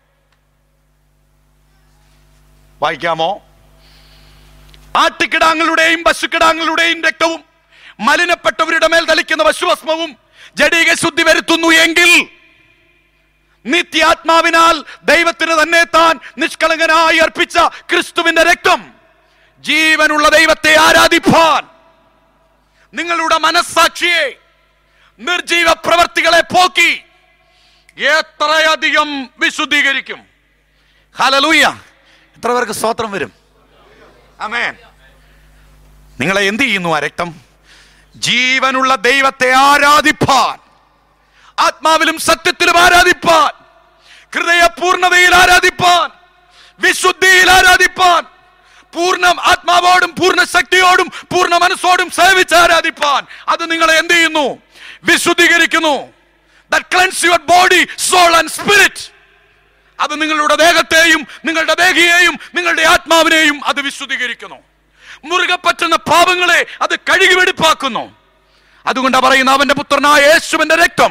വായിക്കാമോ ആട്ടിക്കിടാങ്ങളുടെയും പശുക്കിടാങ്ങളുടെയും രക്തവും മലിനപ്പെട്ടവരുടെ മേൽ തളിക്കുന്ന പശുഭസ്മവും ജഡീക ശുദ്ധി വരുത്തുന്നു എങ്കിൽ നിത്യാത്മാവിനാൽ ദൈവത്തിന് തന്നെ താൻ നിഷ്കളങ്കനായി അർപ്പിച്ച ക്രിസ്തുവിന്റെ രക്തം ജീവനുള്ള ദൈവത്തെ ആരാധിപ്പാൻ നിങ്ങളുടെ മനസ്സാക്ഷിയെ നിർജീവ പ്രവർത്തികളെ പോക്കി എത്രയധികം വിശുദ്ധീകരിക്കും ഹലലൂയ എത്ര പേർക്ക് സ്തോത്രം വരും അമേൻ നിങ്ങളെ എന്ത് ചെയ്യുന്നു ആ രക്തം ജീവനുള്ള ദൈവത്തെ ആരാധിപ്പാൻ ആത്മാവിലും സത്യത്തിലും ആരാധിപ്പാൻ ഹൃദയ പൂർണ്ണതയിൽ ആരാധിപ്പാൻ വിശുദ്ധിയിൽ ആരാധിപ്പാൻ പൂർണ്ണ ആത്മാവോടും പൂർണ്ണ ശക്തിയോടും പൂർണ്ണ മനസ്സോടും സേവിച്ച് ആരാധിപ്പാൻ അത് നിങ്ങളെ എന്ത് ചെയ്യുന്നു വിശുദ്ധീകരിക്കുന്നു that cleanse your body soul and spirit അത് നിങ്ങളുടെ ദേഹത്തെയും നിങ്ങളുടെ ദേഹിയെയും നിങ്ങളുടെ ആത്മാവിനെയും അത് വിശുദ്ധീകരിക്കുന്നു മുറുകെ പറ്റുന്ന പാപങ്ങളെ അത് കഴുകി വെടിപ്പാക്കുന്നു അതുകൊണ്ട് പറയുന്ന അവന്റെ പുത്രനായ യേശുവിന്റെ രക്തം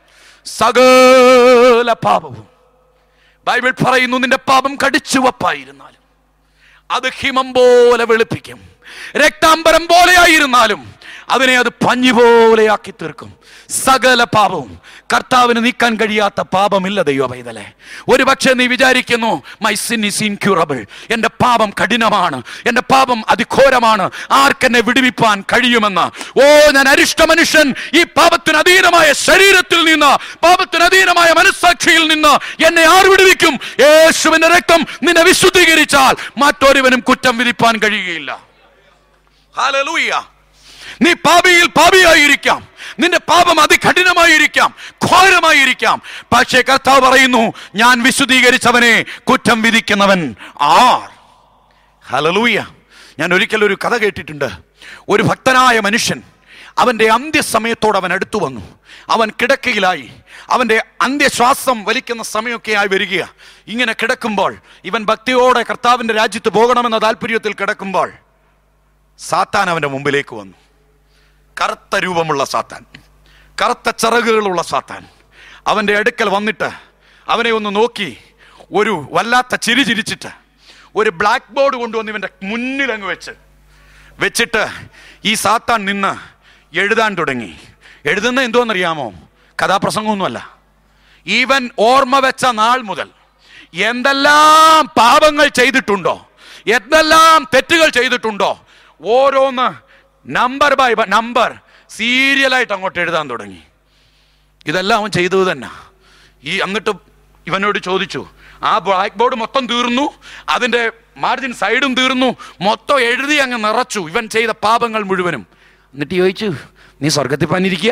സകല പാപവും ബൈബിൾ പറയുന്നു നിന്റെ പാപം കടിച്ചു വപ്പായിരുന്നാലും അത് ഹിമം പോലെ വെളുപ്പിക്കും രക്താംബരം പോലെയായിരുന്നാലും അതിനെ അത് പഞ്ഞി പോലെയാക്കി തീർക്കും സകല പാപവും കർത്താവിന് നീക്കാൻ കഴിയാത്ത പാപമില്ല ദൈവ പൈതലെ ഒരു പക്ഷേ നീ വിചാരിക്കുന്നു മൈ സിൻ ഇസ് ഇൻക്യൂറബിൾ എൻ്റെ പാപം കഠിനമാണ് എൻ്റെ പാപം അതിഘോരമാണ് ആർക്കെന്നെ വിടുവിപ്പാൻ കഴിയുമെന്ന് ഓ ഞാൻ അരിഷ്ട മനുഷ്യൻ ഈ പാപത്തിന് അധീനമായ ശരീരത്തിൽ നിന്ന് പാപത്തിന് അധീനമായ മനസ്സാക്ഷിയിൽ നിന്ന് എന്നെ ആർ വിടുവിക്കും യേശുവിന്റെ രക്തം നിന്നെ വിശുദ്ധീകരിച്ചാൽ മറ്റൊരുവനും കുറ്റം വിധിപ്പാൻ കഴിയുകയില്ല ഹല്ലേലൂയ നീ പാപിയിൽ പാപിയായിരിക്കാം നിന്റെ പാപം അതികഠിനമായിരിക്കാം ഘോരമായിരിക്കാം പക്ഷേ കർത്താവ് പറയുന്നു ഞാൻ വിശുദ്ധീകരിച്ചവനെ കുറ്റം വിധിക്കുന്നവൻ ആർ ഹലലൂയ ഞാൻ ഒരിക്കൽ ഒരു കഥ കേട്ടിട്ടുണ്ട് ഒരു ഭക്തനായ മനുഷ്യൻ അവന്റെ അന്ത്യസമയത്തോട് അവൻ അടുത്തു വന്നു അവൻ കിടക്കയിലായി അവന്റെ അന്ത്യശ്വാസം വലിക്കുന്ന സമയമൊക്കെ ആയി വരിക ഇങ്ങനെ കിടക്കുമ്പോൾ ഇവൻ ഭക്തിയോടെ കർത്താവിന്റെ രാജ്യത്ത് പോകണമെന്ന താല്പര്യത്തിൽ കിടക്കുമ്പോൾ സാത്താൻ അവന്റെ മുമ്പിലേക്ക് വന്നു കറുത്ത രൂപമുള്ള സാത്താൻ കറുത്ത ചിറകുകളുള്ള സാത്താൻ അവന്റെ അടുക്കൽ വന്നിട്ട് അവനെ ഒന്ന് നോക്കി ഒരു വല്ലാത്ത ചിരി ചിരിച്ചിട്ട് ഒരു ബ്ലാക്ക് ബോർഡ് കൊണ്ടുവന്ന് ഇവന്റെ മുന്നിൽ അങ്ങ് വെച്ച് വെച്ചിട്ട് ഈ സാത്താൻ നിന്ന് എഴുതാൻ തുടങ്ങി എഴുതുന്ന എന്തോന്നറിയാമോ കഥാപ്രസംഗമൊന്നുമല്ല ഈവൻ ഓർമ്മ വെച്ച നാൾ മുതൽ എന്തെല്ലാം പാപങ്ങൾ ചെയ്തിട്ടുണ്ടോ എന്തെല്ലാം തെറ്റുകൾ ചെയ്തിട്ടുണ്ടോ ഓരോന്ന് നമ്പർ ബൈ നമ്പർ സീരിയലായിട്ട് അങ്ങോട്ട് എഴുതാൻ തുടങ്ങി ഇതെല്ലാം അവൻ ചെയ്തത് തന്നെ ഈ എന്നിട്ട് ഇവനോട് ചോദിച്ചു ആ ബ്ലാക്ക് ബോർഡ് മൊത്തം തീർന്നു അതിന്റെ മാർജിൻ സൈഡും തീർന്നു മൊത്തം എഴുതി അങ്ങ് നിറച്ചു ഇവൻ ചെയ്ത പാപങ്ങൾ മുഴുവനും എന്നിട്ട് ചോദിച്ചു നീ സ്വർഗത്തിൽ പാനിരിക്കുക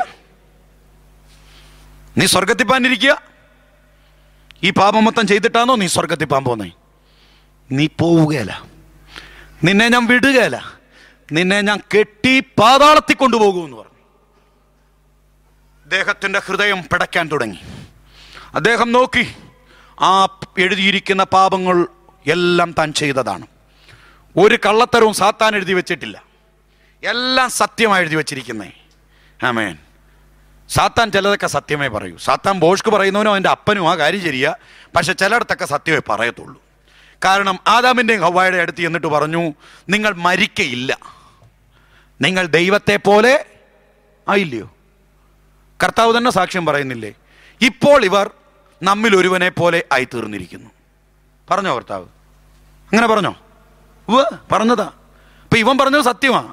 നീ സ്വർഗത്തിൽ പാനിരിക്കുക ഈ പാപം മൊത്തം ചെയ്തിട്ടാണോ നീ സ്വർഗത്തിൽ പാൻ പോന്നേ നീ പോവുകയല്ല നിന്നെ ഞാൻ വിടുകയല്ല നിന്നെ ഞാൻ കെട്ടി പാതാളത്തിൽ കൊണ്ടുപോകുമെന്ന് പറഞ്ഞു അദ്ദേഹത്തിന്റെ ഹൃദയം പിടയ്ക്കാൻ തുടങ്ങി അദ്ദേഹം നോക്കി ആ എഴുതിയിരിക്കുന്ന പാപങ്ങൾ എല്ലാം താൻ ചെയ്തതാണ് ഒരു കള്ളത്തരവും സാത്താൻ എഴുതി വെച്ചിട്ടില്ല എല്ലാം സത്യമായി എഴുതി വെച്ചിരിക്കുന്നേ ആമേൻ സാത്താൻ ചിലതൊക്കെ സത്യമേ പറയൂ സാത്താൻ ബോഷ്ക്ക് പറയുന്നവനും അവൻ്റെ അപ്പനും ആ കാര്യം ശരിയാ പക്ഷെ ചിലയിടത്തൊക്കെ സത്യമേ പറയത്തുള്ളൂ കാരണം ആദാമിൻ്റെയും ഹവായുടെ അടുത്ത് എന്നിട്ട് പറഞ്ഞു നിങ്ങൾ മരിക്കയില്ല നിങ്ങൾ ദൈവത്തെ പോലെ ആയില്ലയോ കർത്താവ് തന്നെ സാക്ഷ്യം പറയുന്നില്ലേ ഇപ്പോൾ ഇവർ നമ്മിൽ ഒരുവനെ പോലെ ആയി തീർന്നിരിക്കുന്നു പറഞ്ഞോ കർത്താവ് അങ്ങനെ പറഞ്ഞോ ഉവ്വ് പറഞ്ഞതാ അപ്പൊ ഇവൻ പറഞ്ഞത് സത്യമാ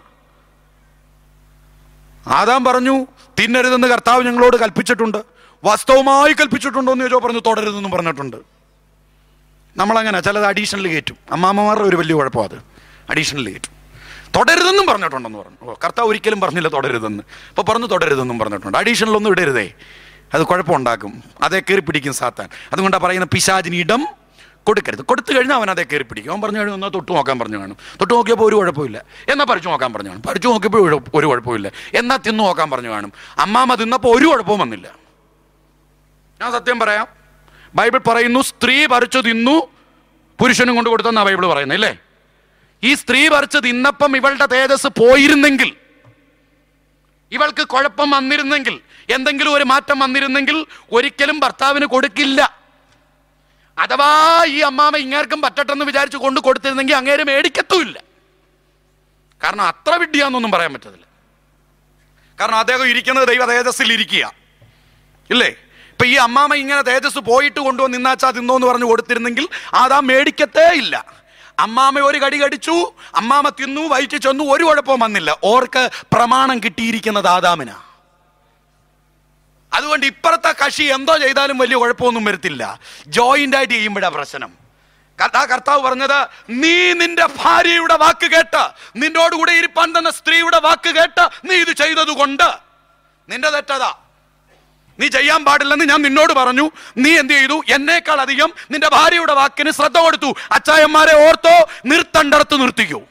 ആദാം പറഞ്ഞു തിന്നരുതെന്ന് കർത്താവ് ഞങ്ങളോട് കൽപ്പിച്ചിട്ടുണ്ട് വാസ്തവമായി കൽപ്പിച്ചിട്ടുണ്ടോ എന്ന് ചോദിച്ചോ പറഞ്ഞു തുടരുതെന്നും പറഞ്ഞിട്ടുണ്ട് നമ്മളങ്ങനെ ചിലത് അഡീഷണൽ കയറ്റും അമ്മാമ്മമാരുടെ ഒരു വലിയ കുഴപ്പം അത് അഡീഷണൽ കയറ്റും തുടരുതെന്നും പറഞ്ഞിട്ടുണ്ടെന്ന് പറഞ്ഞു ഓ കർത്താവ് ഒരിക്കലും പറഞ്ഞില്ല തുടരുതെന്ന് ഇപ്പോൾ പറഞ്ഞു തുടരുതെന്നും പറഞ്ഞിട്ടുണ്ട് അഡീഷണൽ ഒന്നും ഇടരുതേ അത് കുഴപ്പമുണ്ടാക്കും അതേ കയറി പിടിക്കും സാത്താൻ അതുകൊണ്ടാണ് പറയുന്ന പിശാചിന് ഇടം കൊടുക്കരുത് കൊടുത്തു കഴിഞ്ഞാൽ അവൻ അതേ കയറി പിടിക്കും അവൻ പറഞ്ഞു കഴിഞ്ഞാൽ എന്നാൽ തൊട്ട് നോക്കാൻ പറഞ്ഞു കാണും തൊട്ട് നോക്കിയപ്പോൾ ഒരു കുഴപ്പമില്ല എന്നാൽ പറിച്ചു നോക്കാൻ പറഞ്ഞു കാണും പറിച്ചു നോക്കിയപ്പോൾ ഒരു ഒരു കുഴപ്പമില്ല എന്നാൽ തിന്നു നോക്കാൻ പറഞ്ഞു കാണും അമ്മാമ്മ തിന്നപ്പോൾ ഒരു കുഴപ്പവും വന്നില്ല ഞാൻ സത്യം പറയാം ബൈബിൾ പറയുന്നു സ്ത്രീ പറിച്ചു തിന്നു പുരുഷനും കൊണ്ട് കൊടുത്തെന്നാ ബൈബിൾ പറയുന്നത് അല്ലേ ഈ സ്ത്രീ പറിച്ച് തിന്നപ്പം ഇവളുടെ തേജസ് പോയിരുന്നെങ്കിൽ ഇവൾക്ക് കുഴപ്പം വന്നിരുന്നെങ്കിൽ എന്തെങ്കിലും ഒരു മാറ്റം വന്നിരുന്നെങ്കിൽ ഒരിക്കലും ഭർത്താവിന് കൊടുക്കില്ല അഥവാ ഈ അമ്മാമ ഇങ്ങേർക്കും പറ്റട്ടെന്ന് വിചാരിച്ച് കൊണ്ട് കൊടുത്തിരുന്നെങ്കിൽ അങ്ങേര് മേടിക്കത്തുമില്ല കാരണം അത്ര വിഡ്ഢിയാന്നൊന്നും പറയാൻ പറ്റത്തില്ല കാരണം അദ്ദേഹം ഇരിക്കുന്നത് ദൈവ തേജസ്സിൽ ഇരിക്കുക ഇല്ലേ ഇപ്പൊ ഈ അമ്മാമ ഇങ്ങനെ തേജസ് പോയിട്ട് കൊണ്ടുവന്ന് നിന്നാച്ചാ തിന്നോ എന്ന് പറഞ്ഞു കൊടുത്തിരുന്നെങ്കിൽ അതാ മേടിക്കത്തേ ഇല്ല അമ്മാമ ഒരു കടി കടിച്ചു അമ്മാമ തിന്നു വയറ്റി ചെന്നു ഒരു കുഴപ്പവും വന്നില്ല ഓർക്ക് പ്രമാണം കിട്ടിയിരിക്കുന്നത് ആദാമിനാ അതുകൊണ്ട് ഇപ്പുറത്തെ കക്ഷി എന്തോ ചെയ്താലും വലിയ കുഴപ്പമൊന്നും വരത്തില്ല ജോയിന്റ് ആയിട്ട് ചെയ്യുമ്പോഴാ പ്രശ്നം കഥാ കർത്താവ് പറഞ്ഞത് നീ നിന്റെ ഭാര്യയുടെ വാക്ക് കേട്ട് നിന്നോട് കൂടെ ഇരിപ്പാൻ തന്ന സ്ത്രീയുടെ വാക്ക് കേട്ട് നീ ഇത് ചെയ്തത് കൊണ്ട് നിന്റെ തെറ്റതാ നീ ചെയ്യാൻ പാടില്ലെന്ന് ഞാൻ നിന്നോട് പറഞ്ഞു നീ എന്ത് ചെയ്തു എന്നേക്കാൾ അധികം നിന്റെ ഭാര്യയുടെ വാക്കിന് ശ്രദ്ധ കൊടുത്തു അച്ചായന്മാരെ ഓർത്തോ നിർത്തണ്ടർത്ത് നിർത്തിക്കൂ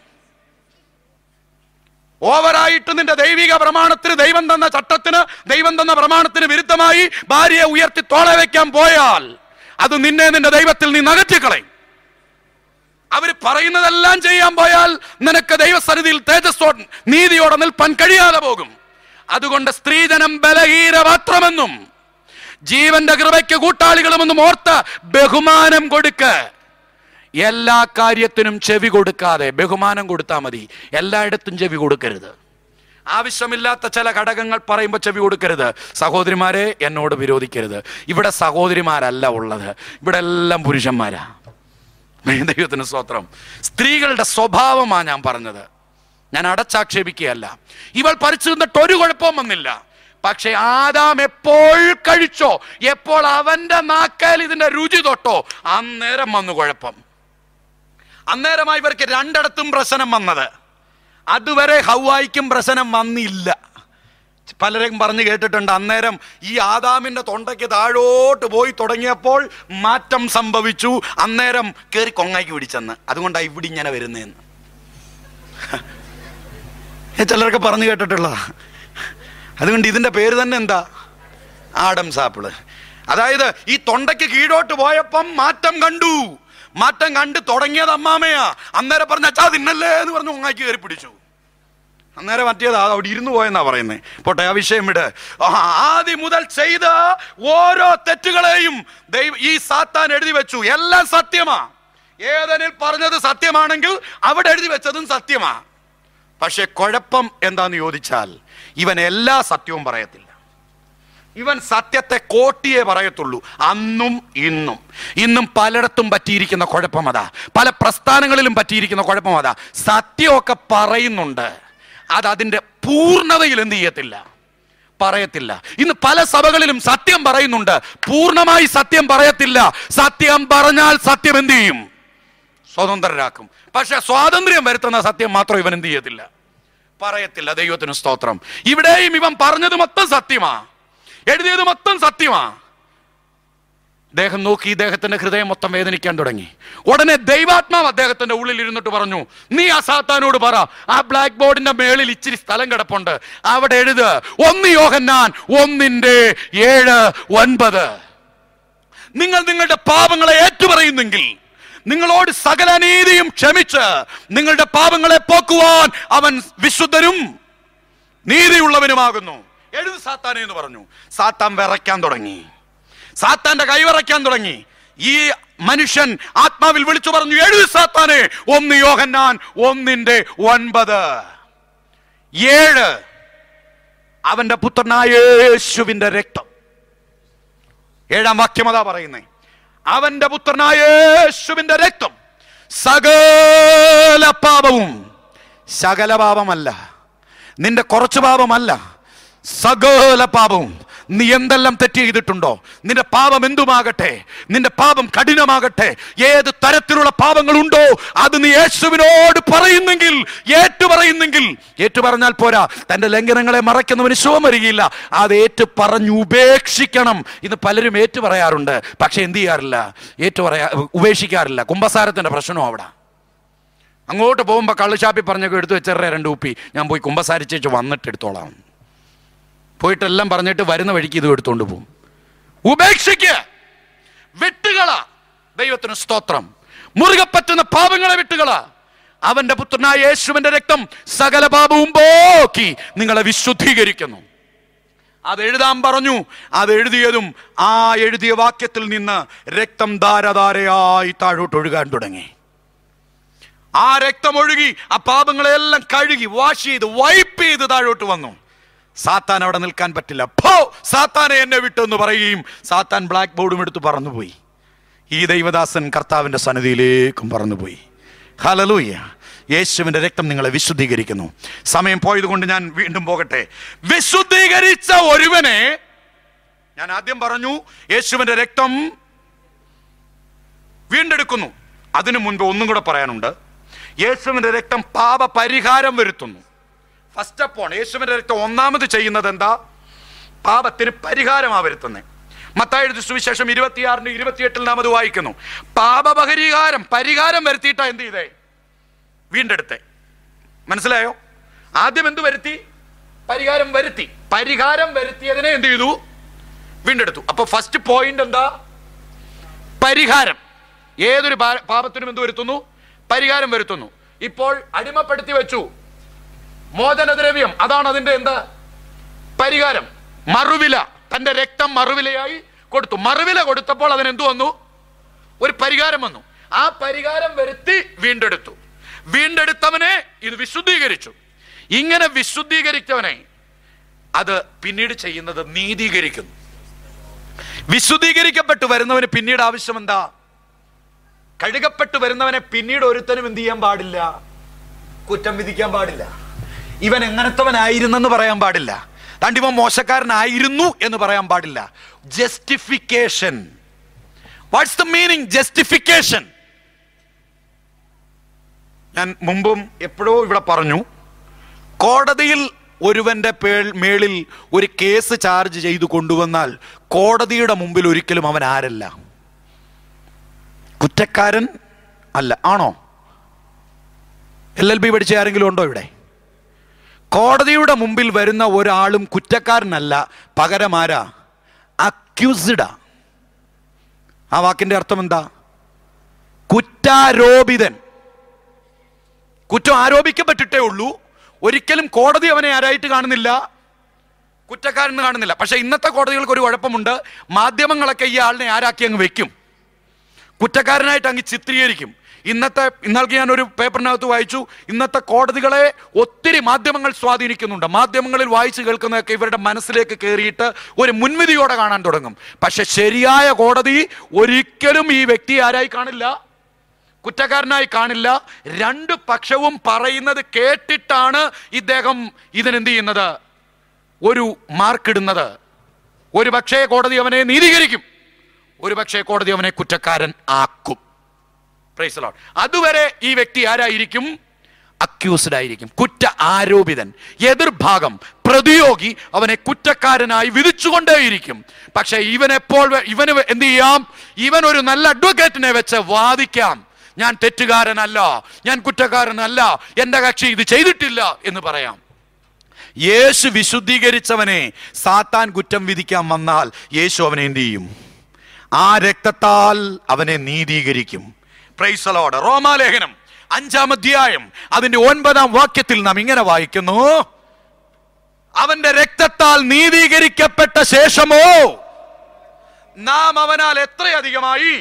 ഓവറായിട്ട് നിന്റെ ദൈവിക പ്രമാണത്തിന് ദൈവം തന്ന ചട്ടത്തിന് ദൈവം തന്ന പ്രമാണത്തിന് വിരുദ്ധമായി ഭാര്യയെ ഉയർത്തി തോളെ വെക്കാൻ പോയാൽ അത് നിന്നെ നിന്റെ ദൈവത്തിൽ നീ നകറ്റിക്കളയും അവർ പറയുന്നതെല്ലാം ചെയ്യാൻ പോയാൽ നിനക്ക് ദൈവസന്നിധിയിൽ തേജസ്സോടെ നീതിയോടെ നിൽപ്പാൻ കഴിയാതെ പോകും അതുകൊണ്ട് സ്ത്രീജനം ബലഹീനപാത്രമെന്നും ജീവന്റെ കൃപയ്ക്ക് കൂട്ടാളികളുമെന്നും ഓർത്ത് ബഹുമാനം കൊടുക്ക് എല്ലാ കാര്യത്തിനും ചെവി കൊടുക്കാതെ ബഹുമാനം കൊടുത്താൽ മതി എല്ലായിടത്തും ചെവി കൊടുക്കരുത് ആവശ്യമില്ലാത്ത ചില ഘടകങ്ങൾ പറയുമ്പോൾ ചെവി കൊടുക്കരുത് സഹോദരിമാരെ എന്നോട് വിരോധിക്കരുത് ഇവിടെ സഹോദരിമാരല്ല ഉള്ളത് ഇവിടെ എല്ലാം പുരുഷന്മാരാ ദൈവത്തിന് സ്വത്രം സ്ത്രീകളുടെ സ്വഭാവമാണ് ഞാൻ പറഞ്ഞത് ഞാൻ അടച്ചാക്ഷേപിക്കുകയല്ല ഇവൾ പറിച്ചു നിന്നിട്ട് ഒരു കുഴപ്പവും വന്നില്ല പക്ഷെ ആദാം എപ്പോൾ കഴിച്ചോ എപ്പോൾ അവന്റെ നാക്കേൽ ഇതിന്റെ രുചി തൊട്ടോ അന്നേരം വന്നു കുഴപ്പം അന്നേരമായി ഇവർക്ക് രണ്ടിടത്തും പ്രശ്നം വന്നത് അതുവരെ ഹൗവായിക്കും പ്രശ്നം വന്നില്ല പലരും പറഞ്ഞു കേട്ടിട്ടുണ്ട് അന്നേരം ഈ ആദാമിന്റെ തൊണ്ടയ്ക്ക് താഴോട്ട് പോയി തുടങ്ങിയപ്പോൾ മാറ്റം സംഭവിച്ചു അന്നേരം കയറി കൊങ്ങാക്കി പിടിച്ചെന്ന് അതുകൊണ്ടാണ് ഇവിടെ ഇങ്ങനെ വരുന്നതെന്ന് ഏ, ചിലരൊക്കെ പറഞ്ഞു കേട്ടിട്ടുള്ള അതുകൊണ്ട് ഇതിന്റെ പേര് തന്നെ എന്താ ആഡം സാപ്പിള് അതായത് ഈ തൊണ്ടയ്ക്ക് കീഴോട്ട് പോയപ്പം മാറ്റം കണ്ടു മാറ്റം കണ്ട് തുടങ്ങിയത് അമ്മാമയാ അന്നേരം പറഞ്ഞ അച്ഛാ തിന്നല്ലേ എന്ന് പറഞ്ഞു ഒങ്ങാക്കി കയറി പിടിച്ചു അന്നേരം മറ്റേത് അവിടെ ഇരുന്നു പോയെന്നാ പറയുന്നത് പോട്ടെ ആ വിഷയം വിട് ആ, ആദ്യം മുതൽ ചെയ്ത ഓരോ തെറ്റുകളെയും ദൈവ ഈ സാത്താൻ എഴുതി വെച്ചു എല്ലാം സത്യമാ ഏതനിൽ പറഞ്ഞത് സത്യമാണെങ്കിൽ അവിടെ എഴുതി വെച്ചതും സത്യമാ പക്ഷെ കുഴപ്പം എന്താന്ന് ചോദിച്ചാൽ ഇവൻ എല്ലാ സത്യവും പറയത്തില്ല ഇവൻ സത്യത്തെ കോട്ടിയേ പറയത്തുള്ളൂ അന്നും ഇന്നും ഇന്നും പലയിടത്തും പറ്റിയിരിക്കുന്ന കുഴപ്പം അതാ പല പ്രസ്ഥാനങ്ങളിലും പറ്റിയിരിക്കുന്ന കുഴപ്പം അതാ സത്യമൊക്കെ പറയുന്നുണ്ട് അത് അതിന്റെ പൂർണ്ണതയിൽ എന്ത് ചെയ്യത്തില്ല പറയത്തില്ല ഇന്ന് പല സഭകളിലും സത്യം പറയുന്നുണ്ട് പൂർണ്ണമായി സത്യം പറയത്തില്ല സത്യം പറഞ്ഞാൽ സത്യം എന്ത് ചെയ്യും സ്വതന്ത്രരാക്കും പക്ഷെ സ്വാതന്ത്ര്യം വരുത്തുന്ന സത്യം മാത്രം ഇവൻ എന്ത് ചെയ്യത്തില്ല പറയത്തില്ല ദൈവത്തിന് സ്തോത്രം ഇവിടെയും ഇവൻ പറഞ്ഞത് മൊത്തം സത്യമാ എഴുതിയത് മൊത്തം സത്യമാ ദേഹം നോക്കി ഇദ്ദേഹത്തിന്റെ ഹൃദയം മൊത്തം വേദനിക്കാൻ തുടങ്ങി ഉടനെ ദൈവാത്മാവ് അദ്ദേഹത്തിന്റെ ഉള്ളിൽ ഇരുന്നിട്ട് പറഞ്ഞു നീ ആ സാത്താനോട് പറ ആ ബ്ലാക്ക് ബോർഡിന്റെ മേളിൽ ഇച്ചിരി സ്ഥലം കിടപ്പുണ്ട് അവിടെ എഴുത് ഒന്ന് യോഹന്നാൻ ഒന്നിന്റെ ഏഴ് ഒൻപത് നിങ്ങൾ നിങ്ങളുടെ പാപങ്ങളെ ഏറ്റുപറയുന്നെങ്കിൽ നിങ്ങളോട് സകല നീതിയും ക്ഷമിച്ച് നിങ്ങളുടെ പാപങ്ങളെ പോക്കുവാൻ അവൻ വിശുദ്ധനും നീതിയുള്ളവനുമാകുന്നു എഴുത് സാത്താനെ എന്ന് പറഞ്ഞു സാത്താൻ വിറയ്ക്കാൻ തുടങ്ങി സാത്താന്റെ കൈവിറയ്ക്കാൻ തുടങ്ങി ഈ മനുഷ്യൻ ആത്മാവിൽ വിളിച്ചു പറഞ്ഞു എഴുത് സാത്താനെ ഒന്ന് യോഹന്നാൻ ഒന്നിന്റെ ഒൻപത് ഏഴ് അവന്റെ പുത്രനായ യേശുവിന്റെ രക്തം ഏഴാം വാക്യം അതാ പറയുന്നേ അവന്റെ പുത്രനായ യേശുവിന്റെ രക്തം സകല പാപവും സകല പാപമല്ല നിന്റെ കുറച്ച് പാപമല്ല സകല പാപവും നീ എന്തെല്ലാം തെറ്റ് ചെയ്തിട്ടുണ്ടോ നിന്റെ പാപം എന്തുമാകട്ടെ നിന്റെ പാപം കഠിനമാകട്ടെ ഏത് തരത്തിലുള്ള പാപങ്ങളുണ്ടോ അത് നീ യേശുവിനോട് പറയുന്നെങ്കിൽ ഏറ്റു പറയുന്നെങ്കിൽ ഏറ്റു പറഞ്ഞാൽ പോരാ തന്റെ ലംഘനങ്ങളെ മറയ്ക്കുന്നവന് ശോഭം വരികയില്ല അത് ഏറ്റു പറഞ്ഞു ഉപേക്ഷിക്കണം ഇന്ന് പലരും ഏറ്റു പറയാറുണ്ട് പക്ഷെ എന്ത് ചെയ്യാറില്ല ഏറ്റു പറയാ ഉപേക്ഷിക്കാറില്ല കുംഭസാരത്തിന്റെ പ്രശ്നം അവിടെ അങ്ങോട്ട് പോകുമ്പോൾ കള്ളുഷാപ്പി പറഞ്ഞൊക്കെ എടുത്തു വെച്ചേറെ രണ്ട് ഉപ്പി ഞാൻ പോയി കുമ്പസാരിച്ചേച്ച് വന്നിട്ട് എടുത്തോളാം പോയിട്ടെല്ലാം പറഞ്ഞിട്ട് വരുന്ന വഴിക്ക് ഇത് എടുത്തോണ്ട് പോകും ഉപേക്ഷിക്ക് വിട്ടുകള ദൈവത്തിന് സ്തോത്രം മുറുകെ പറ്റുന്ന പാപങ്ങളെ വിട്ടുകള അവന്റെ പുത്രനായ യേശുവിന്റെ രക്തം സകല പാപവും പോക്കി നിങ്ങളെ വിശുദ്ധീകരിക്കുന്നു അത് എഴുതാൻ പറഞ്ഞു അത് എഴുതിയതും ആ എഴുതിയ വാക്യത്തിൽ നിന്ന് രക്തം ധാരധാരയായി താഴോട്ട് ഒഴുകാൻ തുടങ്ങി ആ രക്തം ഒഴുകി ആ പാപങ്ങളെല്ലാം കഴുകി വാഷ് ചെയ്ത് വൈപ്പ് ചെയ്ത് താഴോട്ട് വന്നു സാത്താൻ അവിടെ നിൽക്കാൻ പറ്റില്ല പോ സാത്താനെ എന്നെ വിട്ടു എന്ന് പറയുകയും സാത്താൻ ബ്ലാക്ക് ബോർഡും എടുത്ത് പറന്നുപോയി ഈ ദൈവദാസൻ കർത്താവിന്റെ സന്നിധിയിലേക്കും പറന്നുപോയി ഹലലൂയ യേശുവിന്റെ രക്തം നിങ്ങളെ വിശുദ്ധീകരിക്കുന്നു സമയം പോയതുകൊണ്ട് ഞാൻ വീണ്ടും പോകട്ടെ വിശുദ്ധീകരിച്ച ഒരുവനെ ഞാൻ ആദ്യം പറഞ്ഞു യേശുവിന്റെ രക്തം വീണ്ടെടുക്കുന്നു അതിനു മുൻപ് ഒന്നും കൂടെ പറയാനുണ്ട് യേശുവിന്റെ രക്തം പാപ പരിഹാരം വരുത്തുന്നു ഫസ്റ്റ് അപ്പോൺ യേശുവിന്റെ രക്തം ഒന്നാമത് ചെയ്യുന്നത് എന്താ പാപത്തിന് പരിഹാരമാ വരുത്തുന്നത് മത്തായി സുവിശേഷം ഇരുപത്തിയാറിന് ഇരുപത്തിയെട്ടിൽ നാം അത് വായിക്കുന്നു പാപപരിഹാരം പരിഹാരം വരുത്തിയിട്ടാ എന്ത് ചെയ്തേ വീണ്ടെടുത്തെ മനസ്സിലായോ ആദ്യം എന്ത് വരുത്തി പരിഹാരം വരുത്തി പരിഹാരം വരുത്തിയതിനെ എന്ത് ചെയ്തു വീണ്ടെടുത്തു അപ്പൊ ഫസ്റ്റ് പോയിന്റ് എന്താ പരിഹാരം ഏതൊരു പാ- പാപത്തിനും എന്ത് വരുത്തുന്നു പരിഹാരം വരുത്തുന്നു ഇപ്പോൾ അടിമപ്പെടുത്തി വെച്ചു മോചനദ്രവ്യം അതാണ് അതിന്റെ എന്താ പരിഹാരം മറുവില തന്റെ രക്തം മറുവിലയായി കൊടുത്തു മറുവില കൊടുത്തപ്പോൾ അതിന് എന്തു വന്നു ഒരു പരിഹാരം വന്നു ആ പരിഹാരം വരുത്തി വീണ്ടെടുത്തു വീണ്ടെടുത്തവനെ ഇത് വിശുദ്ധീകരിച്ചു ഇങ്ങനെ വിശുദ്ധീകരിച്ചവനെ അത് പിന്നീട് ചെയ്യുന്നത് നീതീകരിക്കുന്നു വിശുദ്ധീകരിക്കപ്പെട്ടു വരുന്നവന് പിന്നീട് ആവശ്യം എന്താ കഴുകപ്പെട്ടു വരുന്നവനെ പിന്നീട് ഒരുത്തനും എന്ത് ചെയ്യാൻ പാടില്ല കുറ്റം വിധിക്കാൻ പാടില്ല ഇവൻ എങ്ങനത്തവനായിരുന്നെന്ന് പറയാൻ പാടില്ല താണ്ട് ഇവൻ മോശക്കാരനായിരുന്നു എന്ന് പറയാൻ പാടില്ല justification what's the meaning justification ഞാൻ മുമ്പും എപ്പോഴോ ഇവിടെ പറഞ്ഞു കോടതിയിൽ ഒരുവന്റെ പേൾ- മേളിൽ ഒരു കേസ് ചാർജ് ചെയ്തു കൊണ്ടുവന്നാൽ കോടതിയുടെ മുമ്പിൽ ഒരിക്കലും അവൻ ആരല്ല കുറ്റക്കാരൻ അല്ല ആണോ എൽ എൽ ബി പഠിച്ച ആരെങ്കിലും ഉണ്ടോ ഇവിടെ കോടതിയുടെ മുമ്പിൽ വരുന്ന ഒരാളും കുറ്റക്കാരനല്ല പകരം ആരാ അക്യൂസ്ഡാ ആ വാക്കിന്റെ അർത്ഥം എന്താ കുറ്റാരോപിതൻ കുറ്റം ആരോപിക്കപ്പെട്ടിട്ടേ ഉള്ളൂ ഒരിക്കലും കോടതി അവനെ ആരായിട്ട് കാണുന്നില്ല കുറ്റക്കാരെന്ന് കാണുന്നില്ല പക്ഷെ ഇന്നത്തെ കോടതികൾക്ക് ഒരു കുഴപ്പമുണ്ട് മാധ്യമങ്ങളൊക്കെ ഈ ആളിനെ ആരാക്കി അങ്ങ് വെക്കും കുറ്റക്കാരനായിട്ട് അങ്ങ് ചിത്രീകരിക്കും ഇന്നത്തെ ഇന്നൽക്ക് ഞാൻ ഒരു പേപ്പറിനകത്ത് വായിച്ചു ഇന്നത്തെ കോടതികളെ ഒത്തിരി മാധ്യമങ്ങൾ സ്വാധീനിക്കുന്നുണ്ട് മാധ്യമങ്ങളിൽ വായിച്ചു കേൾക്കുന്നതൊക്കെ ഇവരുടെ മനസ്സിലേക്ക് കയറിയിട്ട് ഒരു മുൻവിധിയോടെ കാണാൻ തുടങ്ങും പക്ഷെ ശരിയായ കോടതി ഒരിക്കലും ഈ വ്യക്തി ആരായി കാണില്ല കുറ്റക്കാരനായി കാണില്ല രണ്ട് പക്ഷവും പറയുന്നത് കേട്ടിട്ടാണ് ഇദ്ദേഹം ഇതിനെന്ത് ചെയ്യുന്നത് ഒരു മാർക്കിടുന്നത് ഒരു പക്ഷേ കോടതി അവനെ നീതീകരിക്കും ഒരു പക്ഷേ കോടതി അവനെ കുറ്റക്കാരൻ ആക്കും Praise the Lord. അതുവരെ ഈ വ്യക്തി ആരായിരിക്കും അക്യൂസ്ഡ് ആയിരിക്കും കുറ്റ ആരോപിതൻ എതിർഭാഗം പ്രതിയോഗി അവനെ കുറ്റക്കാരനായി വിധിച്ചുകൊണ്ടേയിരിക്കും പക്ഷെ ഇവൻ എപ്പോൾ വെ- ഇവന് വെ- എന്ത് ചെയ്യാം ഇവൻ ഒരു നല്ല അഡ്വക്കേറ്റിനെ വെച്ച് വാദിക്കാം ഞാൻ തെറ്റുകാരനല്ല ഞാൻ കുറ്റക്കാരനല്ല എന്റെ കക്ഷി ഇത് ചെയ്തിട്ടില്ല എന്ന് പറയാം യേശു വിശുദ്ധീകരിച്ചവനെ സാത്താൻ കുറ്റം വിധിക്കാൻ വന്നാൽ യേശു അവനെ എന്ത് ചെയ്യും ആ രക്തത്താൽ അവനെ നീതീകരിക്കും പ്രൈസലോട് റോമാലേഖനം അഞ്ചാം അധ്യായം അതിന്റെ ഒൻപതാം വാക്യത്തിൽ നാം ഇങ്ങനെ വായിക്കുന്നു അവന്റെ രക്തത്താൽ നീതീകരിക്കപ്പെട്ട ശേഷമോ നാം അവനാൽ എത്രയധികമായി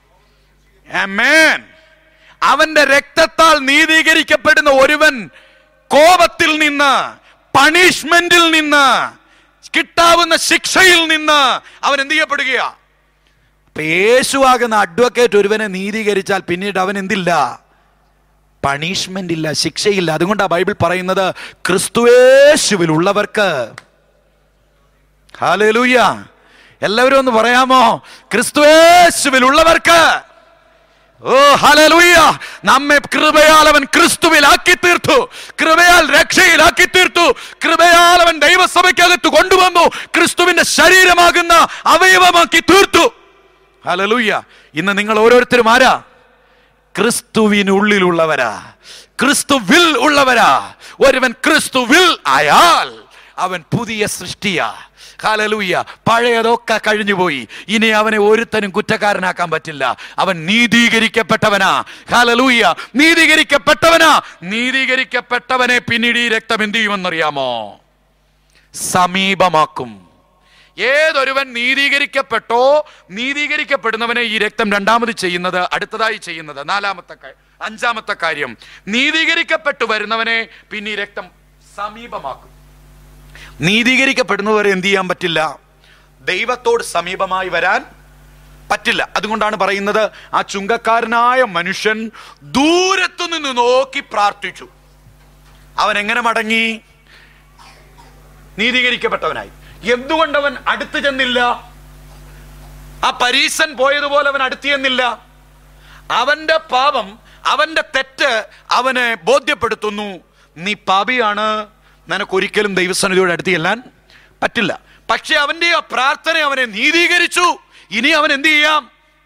Amen. അവന്റെ രക്തത്താൽ നീതീകരിക്കപ്പെടുന്ന ഒരുവൻ കോപത്തിൽ നിന്ന് പണിഷ്മെന്റിൽ നിന്ന് കിട്ടാവുന്ന ശിക്ഷയിൽ നിന്ന് അവൻ എന്ത് ചെയ്യപ്പെടുകയാ അപ്പൊ യേശുവാകുന്ന അഡ്വക്കേറ്റ് ഒരുവനെ നീതീകരിച്ചാൽ പിന്നീട് അവൻ എന്തില്ല പണിഷ്മെന്റ് ഇല്ല ശിക്ഷയില്ല അതുകൊണ്ടാണ് ബൈബിൾ പറയുന്നത് ക്രിസ്തുവേശുവിൽ ഉള്ളവർക്ക് ഹാലൂയ എല്ലാവരും ഒന്ന് പറയാമോ ക്രിസ്തുവേശുവിലുള്ളവർക്ക് ഓ ഹലലൂയ നമ്മെ കൃപയാൽ അവൻ ക്രിസ്തുവിലാക്കി തീർത്തു കൃപയാൽ രക്ഷയിലാക്കി തീർത്തു കൃപയാൽ അവൻ ദൈവസഭയ്ക്കകത്ത് കൊണ്ടുവന്നു ക്രിസ്തുവിന്റെ ശരീരമാകുന്ന അവയവമാക്കി തീർത്തു ഹലലൂയ ഇന്ന് നിങ്ങൾ ഓരോരുത്തരും ആരാ ക്രിസ്തുവിനുള്ളിലുള്ളവരാ ക്രിസ്തുവിൽ ഉള്ളവരാ ഒരുവൻ ക്രിസ്തുവിൽ ആയാൽ അവൻ പുതിയ സൃഷ്ടിയാ ഹാലലൂയ പഴയതൊക്കെ കഴിഞ്ഞുപോയി ഇനി അവനെ ഒരുത്തനും കുറ്റക്കാരനാക്കാൻ പറ്റില്ല അവൻ നീതീകരിക്കപ്പെട്ടവനാ ഹാലലൂയ നീതീകരിക്കപ്പെട്ടവനാ നീതീകരിക്കപ്പെട്ടവനെ പിന്നീട് ഈ രക്തം എന്ത് ചെയ്യുമെന്നറിയാമോ സമീപമാക്കും ഏതൊരുവൻ നീതീകരിക്കപ്പെട്ടോ നീതീകരിക്കപ്പെടുന്നവനെ ഈ രക്തം രണ്ടാമത് ചെയ്യുന്നത് അടുത്തതായി ചെയ്യുന്നത് നാലാമത്തെ കാ- അഞ്ചാമത്തെ കാര്യം നീതീകരിക്കപ്പെട്ടു വരുന്നവനെ പിന്നെ ഈ രക്തം സമീപമാക്കും നീതീകരിക്കപ്പെടുന്നവരെ എന്ത് ചെയ്യാൻ പറ്റില്ല ദൈവത്തോട് സമീപമായി വരാൻ പറ്റില്ല അതുകൊണ്ടാണ് പറയുന്നത് ആ ചുങ്കക്കാരനായ മനുഷ്യൻ ദൂരത്തു നിന്ന് നോക്കി പ്രാർത്ഥിച്ചു അവൻ എങ്ങനെ മടങ്ങി നീതീകരിക്കപ്പെട്ടവനായി എന്തുകൊണ്ട് അവൻ അടുത്ത് ചെന്നില്ല ആ പരീശൻ പോയതുപോലെ അവൻ അടുത്ത് ചെന്നില്ല അവന്റെ പാപം അവന്റെ തെറ്റ് അവനെ ബോധ്യപ്പെടുത്തുന്നു നീ പാപിയാണ് നിനക്ക് ഒരിക്കലും ദൈവസന്നിധിയോട് അടുത്ത് ചെല്ലാൻ പറ്റില്ല പക്ഷെ അവന്റെ ആ പ്രാർത്ഥന അവനെ നീതീകരിച്ചു ഇനി അവൻ എന്ത് ചെയ്യാം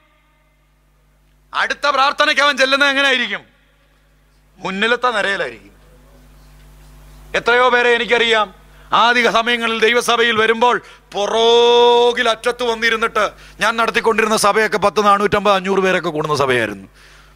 അടുത്ത പ്രാർത്ഥനയ്ക്ക് അവൻ ചെല്ലുന്നത് എങ്ങനെയായിരിക്കും മുന്നിലത്തെ നിരയിലായിരിക്കും എത്രയോ പേരെ എനിക്കറിയാം ആദ്യ സമയങ്ങളിൽ ദൈവസഭയിൽ വരുമ്പോൾ പുറകിൽ അറ്റത്ത് വന്നിരുന്നിട്ട് ഞാൻ നടത്തിക്കൊണ്ടിരുന്ന സഭയൊക്കെ പത്ത് നാനൂറ്റമ്പത് അഞ്ഞൂറ് പേരൊക്കെ കൂടുന്ന സഭയായിരുന്നു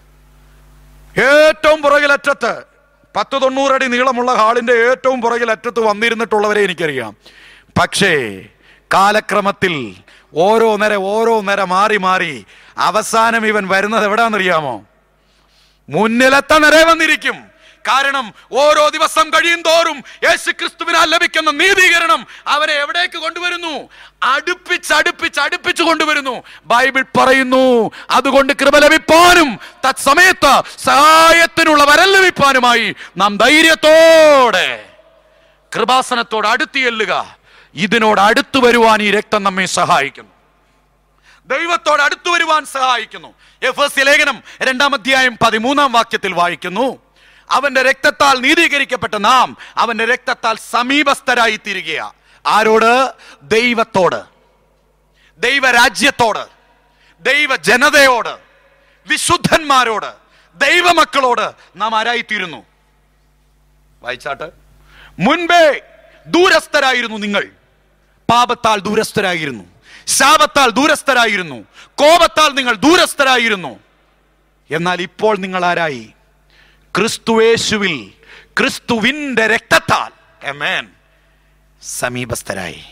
ഏറ്റവും പുറകിൽ അറ്റത്ത് പത്ത് തൊണ്ണൂറടി നീളമുള്ള ഹാളിന്റെ ഏറ്റവും പുറകിൽ അറ്റത്ത് വന്നിരുന്നിട്ടുള്ളവരെ എനിക്കറിയാം പക്ഷേ കാലക്രമത്തിൽ ഓരോ നേര ഓരോ നേര മാറി മാറി അവസാനം ഇവൻ വരുന്നത് എവിടാന്നറിയാമോ മുന്നിലെത്ത നിറയെ വന്നിരിക്കും കാരണം ഓരോ ദിവസം കഴിയും തോറും യേശു ക്രിസ്തുവിനാൽ ലഭിക്കുന്ന നീതീകരണം അവനെ എവിടേക്ക് കൊണ്ടുവരുന്നു അടുപ്പിച്ച് അടുപ്പിച്ച് അടുപ്പിച്ച് കൊണ്ടുവരുന്നു ബൈബിൾ പറയുന്നു അതുകൊണ്ട് കൃപ ലഭിപ്പാനും തത്സമയത്ത് സഹായത്തിനുള്ള വരം ലഭിപ്പാനുമായി നാം ധൈര്യത്തോടെ കൃപാസനത്തോട് അടുത്ത് ചെല്ലുക ഇതിനോട് അടുത്തു വരുവാൻ ഈ രക്തം നമ്മെ സഹായിക്കുന്നു ദൈവത്തോട് അടുത്തു വരുവാൻ സഹായിക്കുന്നു എഫ് എസ് ലേഖനം രണ്ടാം അധ്യായം പതിമൂന്നാം വാക്യത്തിൽ വായിക്കുന്നു അവന്റെ രക്തത്താൽ നീതീകരിക്കപ്പെട്ട നാം അവന്റെ രക്തത്താൽ സമീപസ്ഥരായി തീരുകയാ ആരോട് ദൈവത്തോട് ദൈവരാജ്യത്തോട് ദൈവ ജനതയോട് വിശുദ്ധന്മാരോട് ദൈവമക്കളോട് നാം ആരായിത്തീരുന്നു വായിച്ചാട്ട് മുൻപേ ദൂരസ്ഥരായിരുന്നു നിങ്ങൾ പാപത്താൽ ദൂരസ്ഥരായിരുന്നു ശാപത്താൽ ദൂരസ്ഥരായിരുന്നു കോപത്താൽ നിങ്ങൾ ദൂരസ്ഥരായിരുന്നു എന്നാൽ ഇപ്പോൾ നിങ്ങൾ ആരായി ക്രിസ്തുവേശുവിൽ ക്രിസ്തുവിന്റെ രക്തത്താൽ എമേൻ സമീപസ്ഥരായി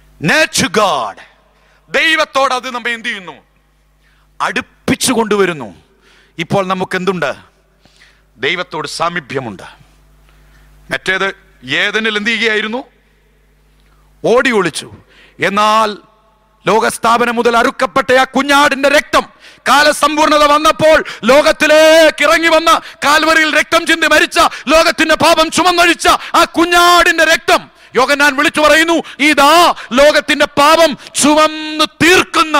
ഗാഡ് ദൈവത്തോട് അത് നമ്മെ എന്ത് ചെയ്യുന്നു അടുപ്പിച്ചു കൊണ്ടുവരുന്നു ഇപ്പോൾ നമുക്ക് എന്തുണ്ട് ദൈവത്തോട് സാമീപ്യമുണ്ട് മറ്റേത് ഏതനിൽ എന്ത് ചെയ്യുകയായിരുന്നു ഓടി ഒളിച്ചു എന്നാൽ ലോകസ്ഥാപനം മുതൽ അറുക്കപ്പെട്ട ആ കുഞ്ഞാടിന്റെ രക്തം കാലസമ്പൂർണത വന്നപ്പോൾ ലോകത്തിലേക്ക് ഇറങ്ങി വന്ന കാൽവറിയിൽ രക്തം ചിന്തി മരിച്ച ലോകത്തിന്റെ പാപം ചുമന്നൊഴിച്ച ആ കുഞ്ഞാടിന്റെ രക്തം യോഗനാൻ വിളിച്ചു പറയുന്നു ഇതാ ലോകത്തിന്റെ പാപം ചുമന്ന് തീർക്കുന്ന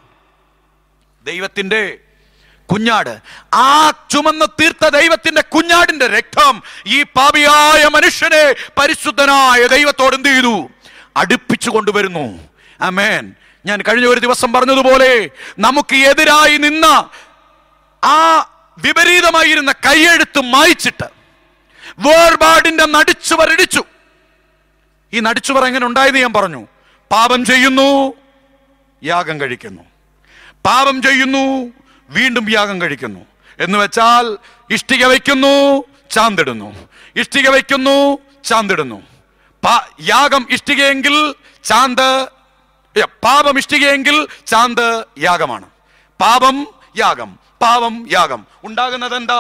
ദൈവത്തിന്റെ കുഞ്ഞാട് ആ ചുമന്ന് തീർത്ത ദൈവത്തിന്റെ കുഞ്ഞാടിന്റെ രക്തം ഈ പാപിയായ മനുഷ്യനെ പരിശുദ്ധനായ ദൈവത്തോട് എന്ത് ചെയ്തു അടുപ്പിച്ചു കൊണ്ടുവരുന്നു അമേൻ ഞാൻ കഴിഞ്ഞ ഒരു ദിവസം പറഞ്ഞതുപോലെ നമുക്ക് എതിരായി നിന്ന ആ വിപരീതമായിരുന്ന കൈയെഴുത്ത് മായ്ച്ചിട്ട് വേർപാടിന്റെ നടിച്ചുവർ ഇടിച്ചു ഈ നടിച്ചുവർ എങ്ങനെ ഉണ്ടായെന്ന് ഞാൻ പറഞ്ഞു പാപം ചെയ്യുന്നു യാഗം കഴിക്കുന്നു പാപം ചെയ്യുന്നു വീണ്ടും യാഗം കഴിക്കുന്നു എന്ന് വെച്ചാൽ ഇഷ്ടിക വയ്ക്കുന്നു ചാന്തിടുന്നു ഇഷ്ടിക വയ്ക്കുന്നു ചാന്തിടുന്നു പാ- യാഗം ഇഷ്ടികയെങ്കിൽ ചാന്ത് ഏ, പാപം ഇഷ്ടികയെങ്കിൽ ചാന്ത് യാഗമാണ് പാപം യാഗം പാപം യാഗം ഉണ്ടാകുന്നത് എന്താ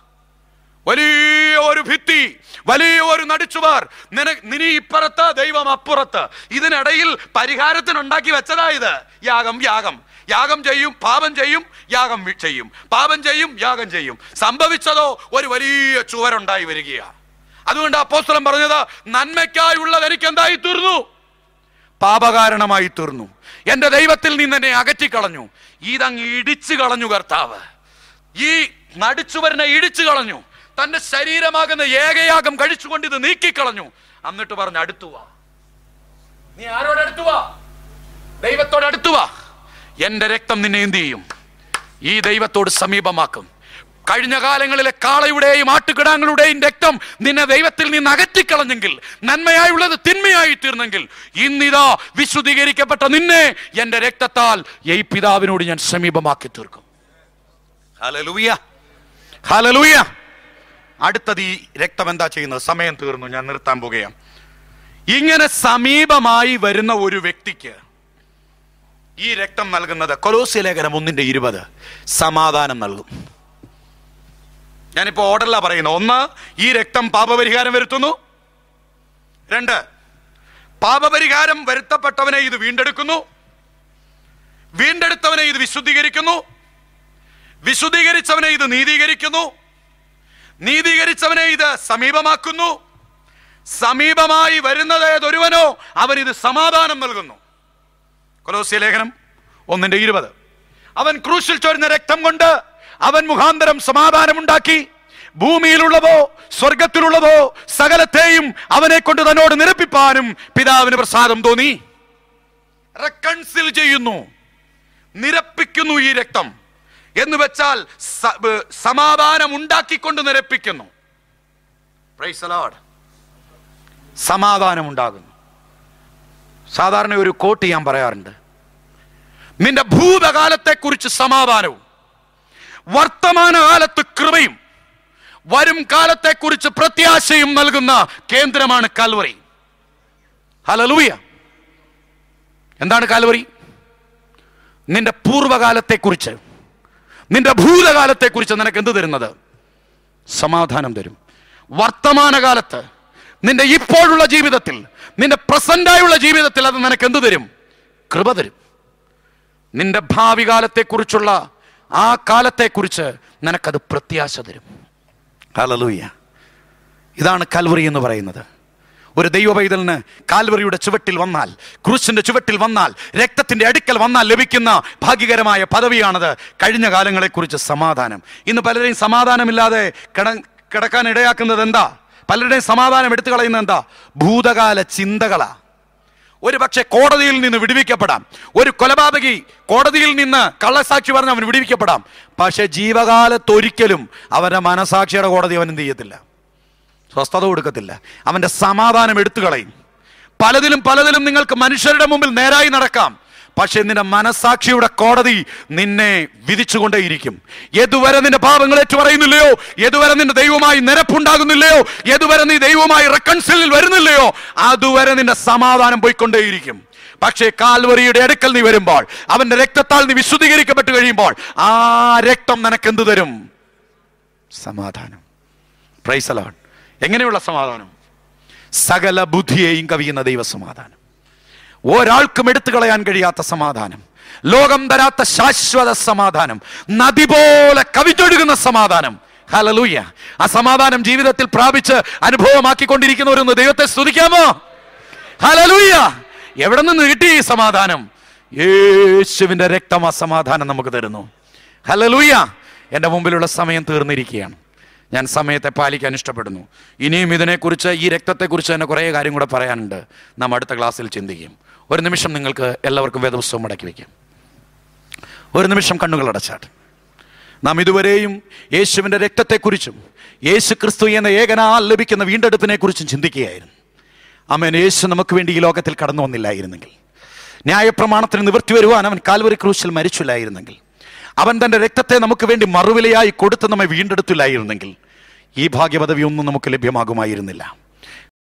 വലിയ ഒരു ഭിത്തി വലിയ ഒരു നടിച്ചുവാർ നിന നിനി ഇപ്പുറത്ത് ദൈവം അപ്പുറത്ത് ഇതിനിടയിൽ പരിഹാരത്തിന് ഉണ്ടാക്കി വെച്ചതാ ഇത് യാഗം യാഗം യാഗം ചെയ്യും പാപം ചെയ്യും യാഗം വി- ചെയ്യും പാപം ചെയ്യും യാഗം ചെയ്യും സംഭവിച്ചതോ ഒരു വലിയ ചുവരുണ്ടായി വരികയാ അതുകൊണ്ട് അപ്പോസ്തലൻ പറഞ്ഞത് നന്മയ്ക്കായുള്ളത് എനിക്ക് എന്തായി തീർന്നു പാപകാരണമായി തീർന്നു എന്റെ ദൈവത്തിൽ നിന്ന് എന്നെ അകറ്റിക്കളഞ്ഞു ഇതങ്ങ് ഇടിച്ചു കളഞ്ഞു കർത്താവ് ഈ നടിച്ചുവരനെ ഇടിച്ചു കളഞ്ഞു തന്റെ ശരീരമാകുന്ന ഏകയാഗം കഴിച്ചുകൊണ്ട് ഇത് നീക്കിക്കളഞ്ഞു എന്നിട്ട് പറഞ്ഞു അടുത്തു വാ നീ ആരോട് അടുത്തു വാ ദൈവത്തോട് അടുത്തു വാ എന്റെ രക്തം നിന്നെ എന്ത് ചെയ്യും ഈ ദൈവത്തോട് സമീപമാക്കും കഴിഞ്ഞ കാലങ്ങളിലെ കാളയുടെയും ആട്ടുകിടാങ്ങളുടെയും രക്തം നിന്നെ ദൈവത്തിൽ നിന്ന് അകറ്റിക്കളഞ്ഞെങ്കിൽ നന്മയായുള്ളത് തിന്മയായി തീർന്നെങ്കിൽ ഇന്നിതാ വിശുദ്ധീകരിക്കപ്പെട്ട നിന്നെ എന്റെ രക്തത്താൽ ഈ പിതാവിനോട് ഞാൻ സമീപമാക്കി തീർക്കും ഹലലൂയ ഹലലൂയ അടുത്തത് ഈ രക്തം എന്താ ചെയ്യുന്നത് സമയം തീർന്നു ഞാൻ നിർത്താൻ പോകുകയാണ് ഇങ്ങനെ സമീപമായി വരുന്ന ഒരു വ്യക്തിക്ക് ഈ രക്തം നൽകുന്നത് കൊലോസ്യ ലേഖനം ഒന്നിന്റെ ഇരുപത് സമാധാനം നൽകും ഞാനിപ്പോ ഓർഡറിലാ പറയുന്നത് ഒന്ന് ഈ രക്തം പാപപരിഹാരം വരുത്തുന്നു രണ്ട് പാപപരിഹാരം വരുത്തപ്പെട്ടവനെ ഇത് വീണ്ടെടുക്കുന്നു വീണ്ടെടുത്തവനെ ഇത് വിശുദ്ധീകരിക്കുന്നു വിശുദ്ധീകരിച്ചവനെ ഇത് നീതീകരിക്കുന്നു നീതീകരിച്ചവനെ ഇത് സമീപമാക്കുന്നു സമീപമായി വരുന്നത് ഏതൊരുവനോ അവൻ ഇത് സമാധാനം നൽകുന്നു കൊലോസ്യ ലേഖനം ഒന്നിന്റെ ഇരുപത് അവൻ ക്രൂശിൽ ചൊരിഞ്ഞ രക്തം കൊണ്ട് അവൻ മുഖാന്തരം സമാധാനമുണ്ടാക്കി ഭൂമിയിലുള്ളതോ സ്വർഗത്തിലുള്ളതോ സകലത്തെയും അവനെ കൊണ്ട് തന്നോട് നിരപ്പിപ്പാനും പിതാവിന് പ്രസാദം തോന്നി റെക്കൺസിൽ ചെയ്യുന്നു നിരപ്പിക്കുന്നു ഈ രക്തം എന്ന് വെച്ചാൽ സ- ഏ, സമാധാനം ഉണ്ടാക്കിക്കൊണ്ട് നിരപ്പിക്കുന്നു Praise the Lord. സമാധാനം ഉണ്ടാകുന്നു സാധാരണ ഒരു കോട്ട് ഞാൻ പറയാറുണ്ട് നിന്റെ ഭൂതകാലത്തെക്കുറിച്ച് സമാധാനവും വർത്തമാനകാലത്ത് കൃപയും വരും കാലത്തെക്കുറിച്ച് പ്രത്യാശയും നൽകുന്ന കേന്ദ്രമാണ് കാൽവറി ഹലലൂയ എന്താണ് കാൽവറി നിന്റെ പൂർവകാലത്തെക്കുറിച്ച് നിന്റെ ഭൂതകാലത്തെക്കുറിച്ച് നിനക്ക് എന്ത് തരുന്നത് സമാധാനം തരും വർത്തമാനകാലത്ത് നിന്റെ ഇപ്പോഴുള്ള ജീവിതത്തിൽ നിന്റെ പ്രസന്റായുള്ള ജീവിതത്തിൽ അത് നിനക്ക് എന്ത് തരും കൃപ തരും നിന്റെ ഭാവി കാലത്തെക്കുറിച്ചുള്ള ആ കാലത്തെക്കുറിച്ച് നിനക്കത് പ്രത്യാശ തരും ഹലലൂയ ഇതാണ് കൽവറി എന്ന് പറയുന്നത് ഒരു ദൈവ പൈതലിന് കാൽവറിയുടെ ചുവട്ടിൽ വന്നാൽ ക്രൂശിന്റെ ചുവട്ടിൽ വന്നാൽ രക്തത്തിന്റെ അടുക്കൽ വന്നാൽ ലഭിക്കുന്ന ഭാഗ്യകരമായ പദവിയാണത് കഴിഞ്ഞ കാലങ്ങളെക്കുറിച്ച് സമാധാനം ഇന്ന് പലരെയും സമാധാനമില്ലാതെ കിട കിടക്കാൻ ഇടയാക്കുന്നത് എന്താ പലരുടെയും സമാധാനം എടുത്തു കളയുന്നത് എന്താ ഭൂതകാല ചിന്തകളാ ഒരു പക്ഷേ കോടതിയിൽ നിന്ന് വിടുവിക്കപ്പെടാം ഒരു കൊലപാതകി കോടതിയിൽ നിന്ന് കള്ളസാക്ഷി പറഞ്ഞ് അവൻ വിടുവിക്കപ്പെടാം പക്ഷെ ജീവകാലത്തൊരിക്കലും അവന്റെ മനസാക്ഷിയുടെ കോടതി അവൻ എന്ത് ചെയ്യത്തില്ല സ്വസ്ഥത കൊടുക്കത്തില്ല അവന്റെ സമാധാനം എടുത്തു കളയും പലതിലും പലതിലും നിങ്ങൾക്ക് മനുഷ്യരുടെ മുമ്പിൽ നേരായി നടക്കാം പക്ഷെ നിന്റെ മനസാക്ഷിയുടെ കോടതി നിന്നെ വിധിച്ചുകൊണ്ടേയിരിക്കും ഏതുവരെ നിന്റെ പാപങ്ങൾ ഏറ്റുപറയുന്നില്ലയോ ഏതുവരെ നിന്റെ ദൈവമായി നിരപ്പുണ്ടാകുന്നില്ലയോ ഏതുവരെ നീ ദൈവമായി റെക്കൺസിലിൽ വരുന്നില്ലയോ അതുവരെ നിന്റെ സമാധാനം പോയിക്കൊണ്ടേയിരിക്കും പക്ഷേ കാൽവറിയുടെ അടുക്കൽ നീ വരുമ്പോൾ അവന്റെ രക്തത്താൽ നീ വിശുദ്ധീകരിക്കപ്പെട്ട് കഴിയുമ്പോൾ ആ രക്തം നിനക്ക് എന്ത് തരും സമാധാനം പ്രൈസലാണ് എങ്ങനെയുള്ള സമാധാനം സകല ബുദ്ധിയെയും കവിയുന്ന ദൈവസമാധാനം ഒരാൾക്കും എടുത്തു കളയാൻ കഴിയാത്ത സമാധാനം ലോകം തരാത്ത ശാശ്വത സമാധാനം നദി പോലെ കവിഞ്ഞൊഴുകുന്ന സമാധാനം ഹലലൂയ ആ സമാധാനം ജീവിതത്തിൽ പ്രാപിച്ച് അനുഭവമാക്കിക്കൊണ്ടിരിക്കുന്നവരൊന്ന് ദൈവത്തെ സ്തുതിക്കാമോ ഹലലൂയ എവിടെ നിന്ന് കിട്ടി ഈ സമാധാനം യേശുവിന്റെ രക്തം ആ സമാധാനം നമുക്ക് തരുന്നു ഹലലൂയ എൻ്റെ മുമ്പിലുള്ള സമയം തീർന്നിരിക്കുകയാണ് ഞാൻ സമയത്തെ പാലിക്കാൻ ഇഷ്ടപ്പെടുന്നു ഇനിയും ഇതിനെക്കുറിച്ച് ഈ രക്തത്തെക്കുറിച്ച് തന്നെ കുറേ കാര്യം കൂടെ പറയാനുണ്ട് നാം അടുത്ത ക്ലാസ്സിൽ ചിന്തിക്കും ഒരു നിമിഷം നിങ്ങൾക്ക് എല്ലാവർക്കും വേദപുസ്തകം മടക്കി വയ്ക്കാം ഒരു നിമിഷം കണ്ണുകൾ അടച്ചാട്ട് നാം ഇതുവരെയും യേശുവിൻ്റെ രക്തത്തെക്കുറിച്ചും യേശു ക്രിസ്തു എന്ന ഏകനാൽ ലഭിക്കുന്ന വീണ്ടെടുപ്പിനെ കുറിച്ചും ചിന്തിക്കുകയായിരുന്നു അമ്മൻ യേശു നമുക്ക് വേണ്ടി ഈ ലോകത്തിൽ കടന്നു വന്നില്ലായിരുന്നെങ്കിൽ ന്യായപ്രമാണത്തിന് നിവൃത്തി വരുവാൻ അവൻ കാൽവരി ക്രൂശിൽ മരിച്ചില്ലായിരുന്നെങ്കിൽ അവൻ തൻ്റെ രക്തത്തെ നമുക്ക് വേണ്ടി മറുവിലയായി കൊടുത്ത് നമ്മെ വീണ്ടെടുത്തില്ലായിരുന്നെങ്കിൽ ഈ ഭാഗ്യപദവി ഒന്നും നമുക്ക് ലഭ്യമാകുമായിരുന്നില്ല